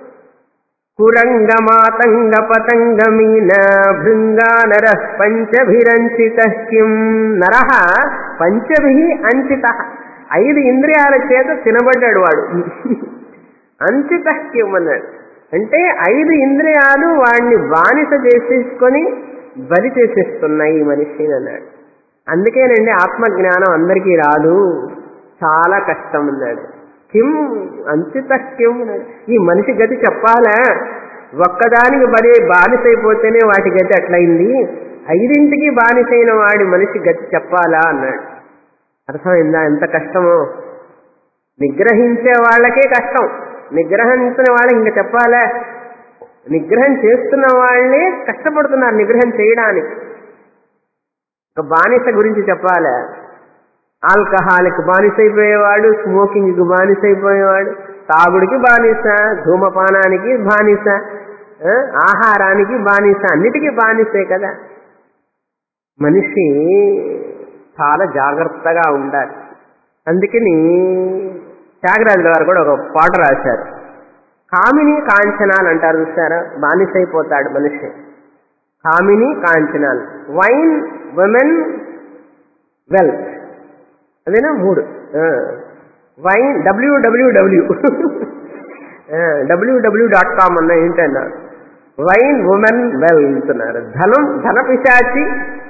కురంగమాతంగ పతంగమీన భృంగా నర పంచభిరంచిత కిం నర పంచభి అంచిత ఐదు ఇంద్రియాల చేత తినబడ్డాడు వాడు అంచిత కిం అన్నాడు అంటే ఐదు ఇంద్రియాలు వాడిని బానిస చేసేసుకొని బలి చేసేస్తున్నాయి ఈ మనిషిని అన్నాడు అందుకేనండి ఆత్మజ్ఞానం అందరికీ రాదు చాలా కష్టం అన్నాడు కిం అంచిత కిం అన్నాడు ఈ మనిషి గతి చెప్పాలా ఒక్కదానికి బలి బానిసైపోతేనే వాటి గతి అట్లయింది ఐదింటికి బానిసైన వాడి మనిషి గతి చెప్పాలా అన్నాడు అర్థమైందా ఎంత కష్టమో నిగ్రహించే వాళ్ళకే కష్టం నిగ్రహించిన వాళ్ళకి ఇంకా చెప్పాలా నిగ్రహం చేస్తున్న వాళ్ళే కష్టపడుతున్నారు నిగ్రహం చేయడానికి ఒక బానిస గురించి చెప్పాలా ఆల్కహాల్కి బానిసైపోయేవాడు స్మోకింగ్కి బానిసైపోయేవాడు తాగుడికి బానిస ధూమపానానికి బానిస ఆ, ఆహారానికి బానిస అన్నిటికీ బానిసే కదా మనిషి చాలా జాగ్రత్తగా ఉండాలి అందుకని త్యాగరాజుల గారు కూడా ఒక పాట రాశారు కామిని కాంచనాలు అంటారు చూసారా బానిసైపోతాడు మనిషి కామిని కాంచనాలు వైన్ ఉమెన్ వెల్త్ అదేనా మూడు wine W W W W W dot com అన్న ఏంటన్నా వైన్ ఉమెన్ వెల్ అంటున్నారు ధనం ధన పిశాచి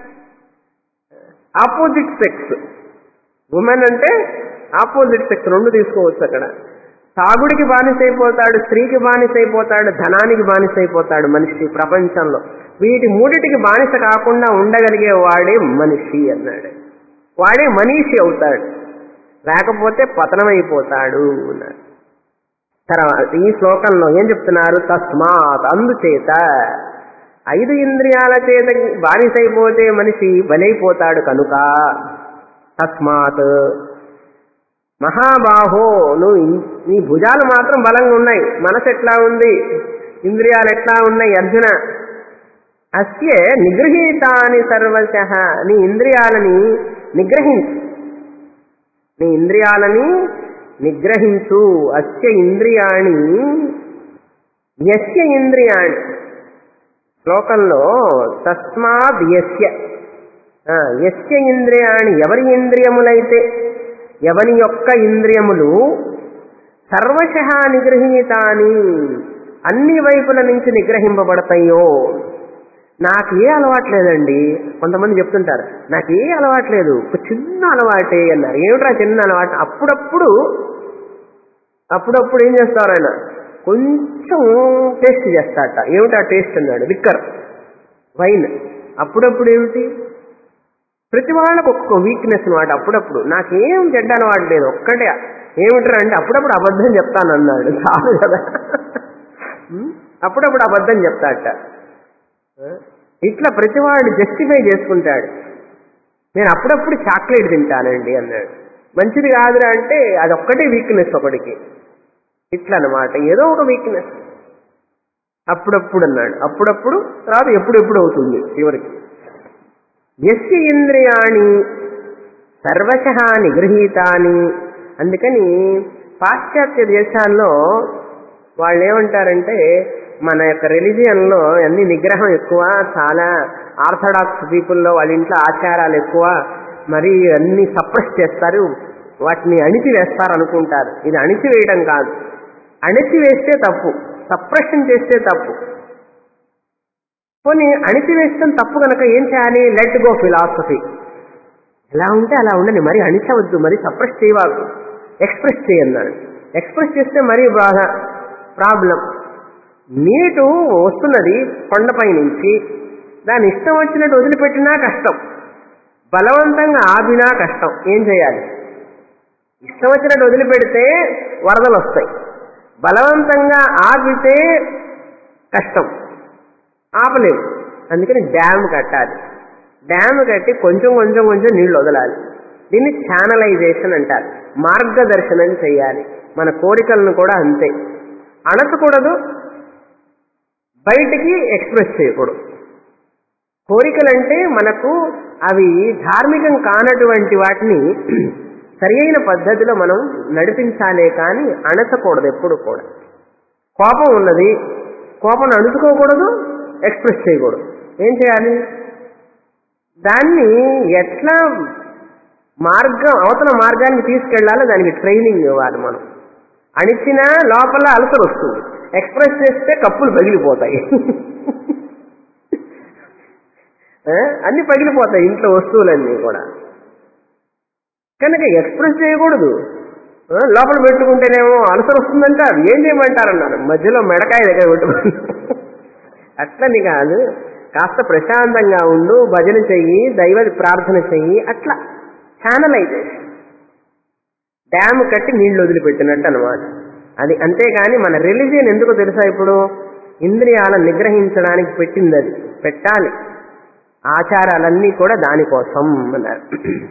ఆపోజిట్ సెక్స్ ఉమెన్ అంటే ఆపోజిట్ సెక్స్ రెండు తీసుకోవచ్చు అక్కడ తాగుడికి బానిసైపోతాడు స్త్రీకి బానిసైపోతాడు ధనానికి బానిసైపోతాడు మనిషి ప్రపంచంలో వీటి మూడిటికి బానిస కాకుండా ఉండగలిగే వాడే మనిషి అన్నాడు వాడే మనీషి అవుతాడు లేకపోతే పతనమైపోతాడు అన్నాడు తర్వాత ఈ శ్లోకంలో ఏం చెప్తున్నారు తస్మాత్ అందుచేత ఐదు ఇంద్రియాల చేత బానిసైపోతే మనిషి బలైపోతాడు కనుక తస్మాత్ మహాబాహో నువ్వు ఇన్- నీ భుజాలు మాత్రం బలంగా ఉన్నాయి మనసు ఎట్లా ఉంది ఇంద్రియాలు ఎట్లా ఉన్నాయి అర్జున అస్య నిగృహీతాని సర్వశ నీ ఇంద్రియాలని నిగ్రహించు నీ ఇంద్రియాలని నిగ్రహించు అస్య ఇంద్రియాణి యస్య ఇంద్రియాణి శ్లోకంలో తస్మాద్ యస్య ఆ, యస్య ఇంద్రియాణి ఎవరి ఇంద్రియములైతే ఎవని యొక్క ఇంద్రియములు సర్వశ నిగృహీతాని అన్ని వైపుల నుంచి నిగ్రహింపబడతాయో నాకు ఏ అలవాట్లేదండి కొంతమంది చెప్తుంటారు నాకు ఏ అలవాట్లేదు ఒక చిన్న అలవాటే అన్నారు ఏమిట్రా చిన్న అలవాటు అప్పుడప్పుడు అప్పుడప్పుడు ఏం చేస్తారు ఆయన కొంచెం టేస్ట్ చేస్తాట ఏమిటా టేస్ట్ అన్నాడు లిక్కర్ వైన్ అప్పుడప్పుడు ఏమిటి ప్రతి వాళ్ళకు ఒక్కొక్క వీక్నెస్ అనమాట అప్పుడప్పుడు నాకేం చెడ్డ అలవాటు లేదు ఒక్కటే ఏమిట్రా అంటే అప్పుడప్పుడు అబద్ధం చెప్తాను అన్నాడు చాలు కదా ఉం? అప్పుడప్పుడు అబద్ధం చెప్తాట ఇట్లా ప్రతివాడు జస్టిఫై చేసుకుంటాడు నేను అప్పుడప్పుడు చాక్లెట్ తింటానండి అన్నాడు మంచిది కాదురా అంటే అది ఒక్కటే వీక్నెస్ ఒకడికి ఇట్లా అనమాట ఏదో ఒక వీక్నెస్ అప్పుడప్పుడు అన్నాడు అప్పుడప్పుడు తర్వాత ఎప్పుడెప్పుడు అవుతుంది చివరికి ఎస్య ఇంద్రియాణి సర్వశ నిగృహీతాని అందుకని పాశ్చాత్య దేశాల్లో వాళ్ళు ఏమంటారంటే మన యొక్క రిలీజియన్లో అన్ని నిగ్రహం ఎక్కువ చాలా ఆర్థడాక్స్ పీపుల్లో వాళ్ళ ఇంట్లో ఆచారాలు ఎక్కువ మరి అన్ని సప్రెస్ చేస్తారు వాటిని అణిచివేస్తారు అనుకుంటారు ఇది అణిచివేయడం కాదు అణిచివేస్తే తప్పు సప్రెషన్ చేస్తే తప్పు పోనీ అణిచివేస్తాం తప్పు కనుక ఏం చేయాలి లెట్ గో ఫిలాసఫీ ఎలా ఉంటే అలా ఉండని మరి అణిచవద్దు మరి సప్రెస్ చేయవద్దు ఎక్స్ప్రెస్ చేయన్నాడు ఎక్స్ప్రెస్ చేస్తే మరీ బాగా ప్రాబ్లం నీటు వస్తున్నది కొండపై నుంచి దాని ఇష్టం వచ్చినట్టు వదిలిపెట్టినా కష్టం బలవంతంగా ఆపినా కష్టం ఏం చేయాలి ఇష్టం వచ్చినట్టు వదిలిపెడితే వరదలు వస్తాయి బలవంతంగా ఆపితే కష్టం ఆపలేము అందుకని డ్యామ్ కట్టాలి డ్యామ్ కట్టి కొంచెం కొంచెం కొంచెం నీళ్లు వదలాలి దీన్ని ఛానలైజేషన్ అంటారు మార్గదర్శనం చేయాలి మన కోరికలను కూడా అంతే అణచకూడదు బయటికి ఎక్స్ప్రెస్ చేయకూడదు కోరికలంటే మనకు అవి ధార్మికం కానటువంటి వాటిని సరి అయిన పద్ధతిలో మనం నడిపించాలే కానీ అణచకూడదు ఎప్పుడు కూడా కోపం ఉన్నది కోపం అణుచుకోకూడదు ఎక్స్ప్రెస్ చేయకూడదు ఏం చేయాలి దాన్ని ఎట్లా మార్గం అవతల మార్గానికి తీసుకెళ్లాలో దానికి ట్రైనింగ్ ఇవ్వాలి మనం అణిచినా లోపల అలసర వస్తుంది ఎక్స్ప్రెస్ చేస్తే కప్పులు పగిలిపోతాయి ఆ? అన్ని పగిలిపోతాయి ఇంట్లో వస్తువులన్నీ కూడా కనుక ఎక్స్ప్రెస్ చేయకూడదు ఆ, లోపల పెట్టుకుంటేనేమో అలసర వస్తుందంటారు ఏం చేయమంటారన్నారు మధ్యలో మెడకాయ దగ్గర పెట్టుకుని అట్లని కాదు కాస్త ప్రశాంతంగా ఉండు భజన చెయ్యి దైవ ప్రార్థన చెయ్యి అట్లా ఛానలైజేషన్ డ్యామ్ కట్టి నీళ్లు వదిలిపెట్టినట్టు అనమాట అది అంతేగాని మన రిలీజియన్ ఎందుకు తెలుసా ఇప్పుడు ఇంద్రియాలను నిగ్రహించడానికి పెట్టింది అది పెట్టాలి ఆచారాలన్నీ కూడా దానికోసం అన్నారు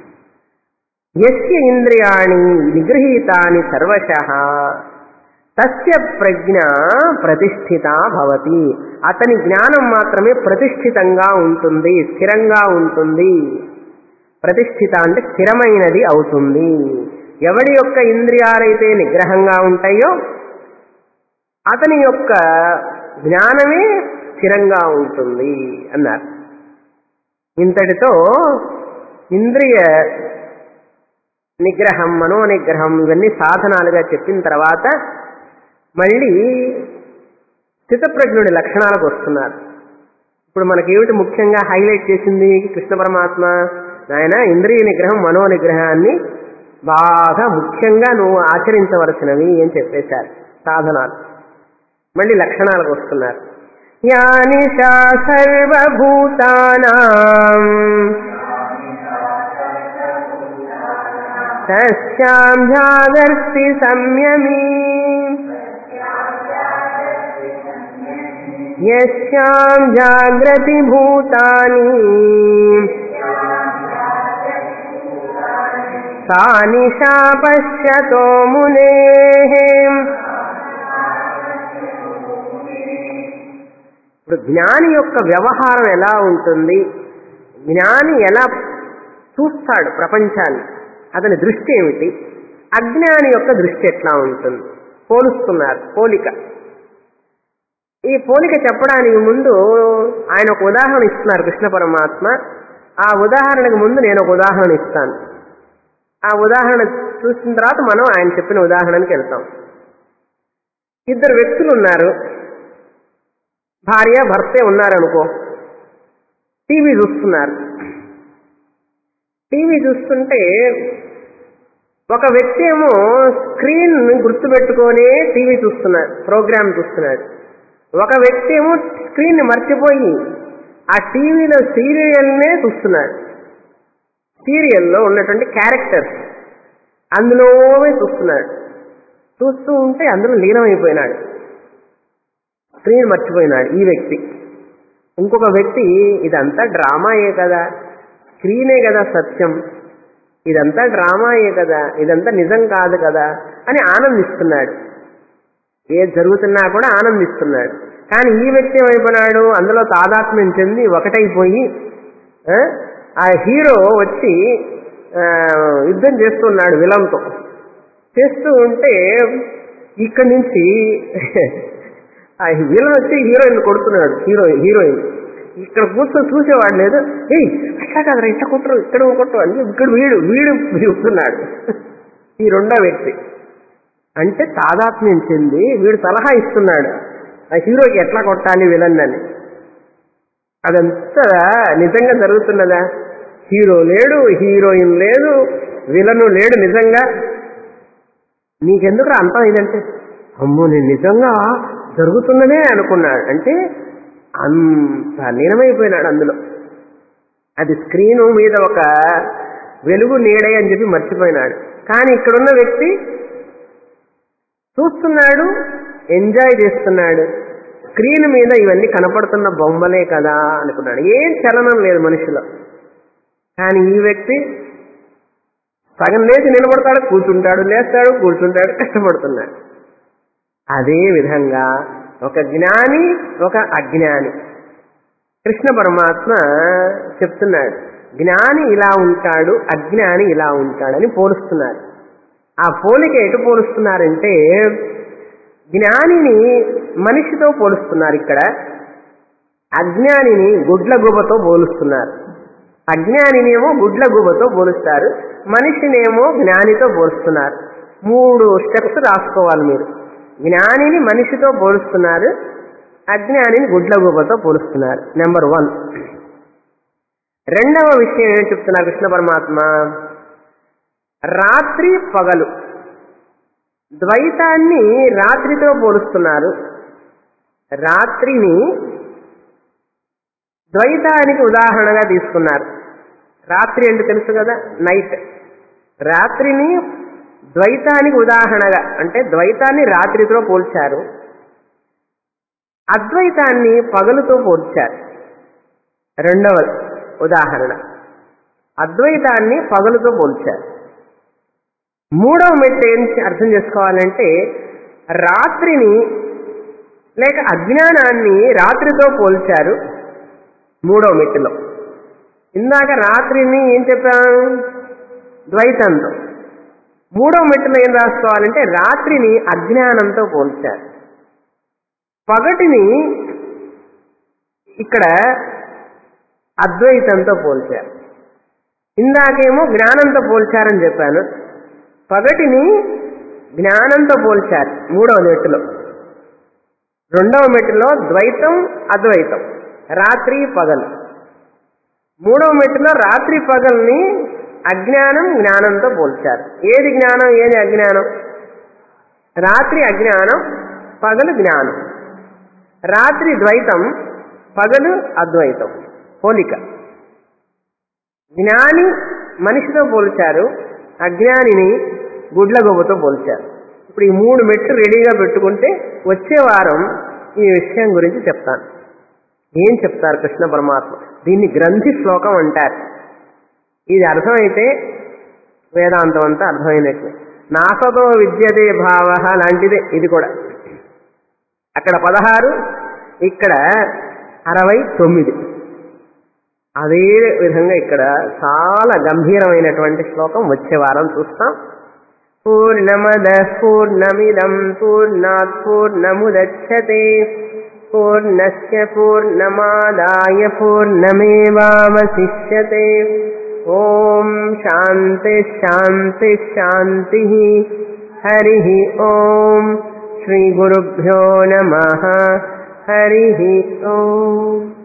ఎస్య ఇంద్రియాణి నిగృహీతాని సర్వశ తస్య ప్రజ్ఞ ప్రతిష్ఠిత భవతి అతని జ్ఞానం మాత్రమే ప్రతిష్ఠితంగా ఉంటుంది స్థిరంగా ఉంటుంది ప్రతిష్ఠిత అంటే స్థిరమైనది అవుతుంది ఎవడి యొక్క ఇంద్రియాలైతే నిగ్రహంగా ఉంటాయో అతని యొక్క జ్ఞానమే స్థిరంగా ఉంటుంది అన్నారు ఇంతటితో ఇంద్రియ నిగ్రహం మనోనిగ్రహం ఇవన్నీ సాధనాలుగా చెప్పిన తర్వాత మళ్ళీ స్థితప్రజ్ఞుడి లక్షణాలకు వస్తున్నారు ఇప్పుడు మనకేమిటి ముఖ్యంగా హైలైట్ చేసింది కృష్ణ పరమాత్మ ఆయన ఇంద్రియ నిగ్రహం మనో నిగ్రహాన్ని బాగా ముఖ్యంగా నువ్వు ఆచరించవలసినవి అని చెప్పేశారు సాధనాలు మళ్ళీ లక్షణాలకు వస్తున్నారు యానిషా సర్వభూతానాం తస్యాం జాగర్తి సంయమీ యస్యాం జాగ్రతి భూతాని సా నిశా పశ్యతో మునే ఇప్పుడు జ్ఞాని యొక్క వ్యవహారం ఎలా ఉంటుంది జ్ఞాని ఎలా చూస్తాడు ప్రపంచాన్ని అతని దృష్టి ఏమిటి అజ్ఞాని యొక్క దృష్టి ఎట్లా ఉంటుంది పోలుస్తున్నారు పోలిక ఈ పోలిక చెప్పడానికి ముందు ఆయన ఒక ఉదాహరణ ఇస్తున్నారు కృష్ణ పరమాత్మ ఆ ఉదాహరణకు ముందు నేను ఒక ఉదాహరణ ఇస్తాను ఆ ఉదాహరణ చూసిన తర్వాత మనం ఆయన చెప్పిన ఉదాహరణకి వెళ్తాం ఇద్దరు వ్యక్తులు ఉన్నారు భార్య భర్తే ఉన్నారనుకో టీవీ చూస్తున్నారు టీవీ చూస్తుంటే ఒక వ్యక్తి ఏమో స్క్రీన్ గుర్తుపెట్టుకొని టీవీ చూస్తున్నాడు ప్రోగ్రామ్ చూస్తున్నాడు ఒక వ్యక్తి ఏమో స్క్రీన్ మర్చిపోయి ఆ టీవీలో సీరియల్నే చూస్తున్నాడు సీరియల్లో ఉన్నటువంటి క్యారెక్టర్స్ అందులోనే చూస్తున్నాడు చూస్తూ ఉంటే అందులో లీనమైపోయినాడు స్క్రీన్ మర్చిపోయినాడు ఈ వ్యక్తి ఇంకొక వ్యక్తి ఇదంతా డ్రామాయే కదా స్క్రీనే కదా సత్యం ఇదంతా డ్రామాయే కదా ఇదంతా నిజం కాదు కదా అని ఆనందిస్తున్నాడు ఏది జరుగుతున్నా కూడా ఆనందిస్తున్నాడు కానీ ఈ వ్యక్తి ఏమైపోయినాడు అందులో తాదాత్మ్యం చెంది ఒకటైపోయి ఆ, ఆ హీరో వచ్చి ఆ, యుద్ధం చేస్తున్నాడు విలంతో చేస్తూ ఉంటే ఇక్కడి నుంచి ఆ విలన్ వచ్చి హీరోయిన్ కొడుతున్నాడు హీరో హీరోయిన్ ఇక్కడ కూర్చొని చూసేవాడు లేదు ఏయ్ అట్లా కాదురా ఇట్లా కొట్టరు ఇక్కడ కొట్టరు అని ఇక్కడ వీడు వీడు చూస్తున్నాడు ఈ రెండో వ్యక్తి అంటే తాదాత్మ్యం చెంది వీడు సలహా ఇస్తున్నాడు ఆ హీరోకి ఎట్లా కొట్టాలి విలన్ అని అదంతా నిజంగా జరుగుతున్నదా హీరో లేడు హీరోయిన్ లేదు విలను లేడు నిజంగా నీకెందుకు అంతా ఇదంటే అమ్మో నేను నిజంగా జరుగుతున్నదే అనుకున్నాడు అంటే అంత లీనమైపోయినాడు అందులో అది స్క్రీను మీద ఒక వెలుగు నీడే అని చెప్పి మర్చిపోయినాడు కానీ ఇక్కడున్న వ్యక్తి చూస్తున్నాడు ఎంజాయ్ చేస్తున్నాడు స్క్రీన్ మీద ఇవన్నీ కనపడుతున్న బొమ్మలే కదా అనుకున్నాడు ఏం చలనం లేదు మనిషిలో కానీ ఈ వ్యక్తి సగం లేచి నిలబడతాడు కూర్చుంటాడు లేస్తాడు కూర్చుంటాడు కష్టపడుతున్నాడు అదే విధంగా ఒక జ్ఞాని ఒక అజ్ఞాని కృష్ణ పరమాత్మ చెప్తున్నాడు జ్ఞాని ఇలా ఉంటాడు అజ్ఞాని ఇలా ఉంటాడని పోలుస్తున్నారు ఆ పోలిక ఎటు పోలుస్తున్నారంటే జ్ఞానిని మనిషితో పోలుస్తున్నారు ఇక్కడ అజ్ఞానిని గుడ్ల గుబతో పోలుస్తున్నారు అజ్ఞానినేమో గుడ్ల గుబతో పోలుస్తారు మనిషినేమో జ్ఞానితో పోలుస్తున్నారు మూడు స్టెప్స్ రాసుకోవాలి మీరు జ్ఞానిని మనిషితో పోలుస్తున్నారు అజ్ఞానిని గుడ్ల గుబతో పోలుస్తున్నారు నెంబర్ వన్ రెండవ విషయం ఏం చెప్తున్నారు కృష్ణ పరమాత్మ రాత్రి పగలు ద్వైతాన్ని రాత్రితో పోలుస్తున్నారు రాత్రిని ద్వైతానికి ఉదాహరణగా తీసుకున్నారు రాత్రి అంటే తెలుసు కదా నైట్ రాత్రిని ద్వైతానికి ఉదాహరణగా అంటే ద్వైతాన్ని రాత్రితో పోల్చారు అద్వైతాన్ని పగలుతో పోల్చారు రెండవ ఉదాహరణ అద్వైతాన్ని పగలుతో పోల్చారు మూడవ మెట్టు ఏం అర్థం చేసుకోవాలంటే రాత్రిని లేక అజ్ఞానాన్ని రాత్రితో పోల్చారు మూడవ మెట్టులో ఇందాక రాత్రిని ఏం చెప్పాం ద్వైతంతో మూడవ మెట్టులో ఏం రాసుకోవాలంటే రాత్రిని అజ్ఞానంతో పోల్చారు పగటిని ఇక్కడ అద్వైతంతో పోల్చారు ఇందాకేమో జ్ఞానంతో పోల్చారని చెప్పాను పగటిని జ్ఞానంతో పోల్చారు మూడవ మెట్టులో రెండవ మెట్టులో ద్వైతం అద్వైతం రాత్రి పగలు మూడవ మెట్టులో రాత్రి పగల్ని అజ్ఞానం జ్ఞానంతో పోల్చారు ఏది జ్ఞానం ఏది అజ్ఞానం రాత్రి అజ్ఞానం పగలు జ్ఞానం రాత్రి ద్వైతం పగలు అద్వైతం పోలిక జ్ఞాని మనిషితో పోల్చారు అజ్ఞానిని గుడ్లగొబ్బతో పోల్చారు ఇప్పుడు ఈ మూడు మెట్లు రెడీగా పెట్టుకుంటే వచ్చే వారం ఈ విషయం గురించి చెప్తాను ఏం చెప్తారు కృష్ణ పరమాత్మ దీన్ని గ్రంథి శ్లోకం అంటారు ఇది అర్థమైతే వేదాంతం అంతా అర్థమైనట్లే నాసతో విద్యతే భావ లాంటిదే ఇది కూడా అక్కడ పదహారు ఇక్కడ అరవై తొమ్మిది అదే విధంగా ఇక్కడ చాలా గంభీరమైనటువంటి శ్లోకం వచ్చే వారం చూస్తాం పూర్ణమద పూర్ణమిదం పూర్ణాత్ పూర్ణముదచ్చతే పూర్ణస్య పూర్ణమాదాయ పూర్ణమేవావశిష్యతే ఓం శాంతి శాంతి శాంతి హరి ఓం శ్రీ గురుభ్యో నమ హరి ఓం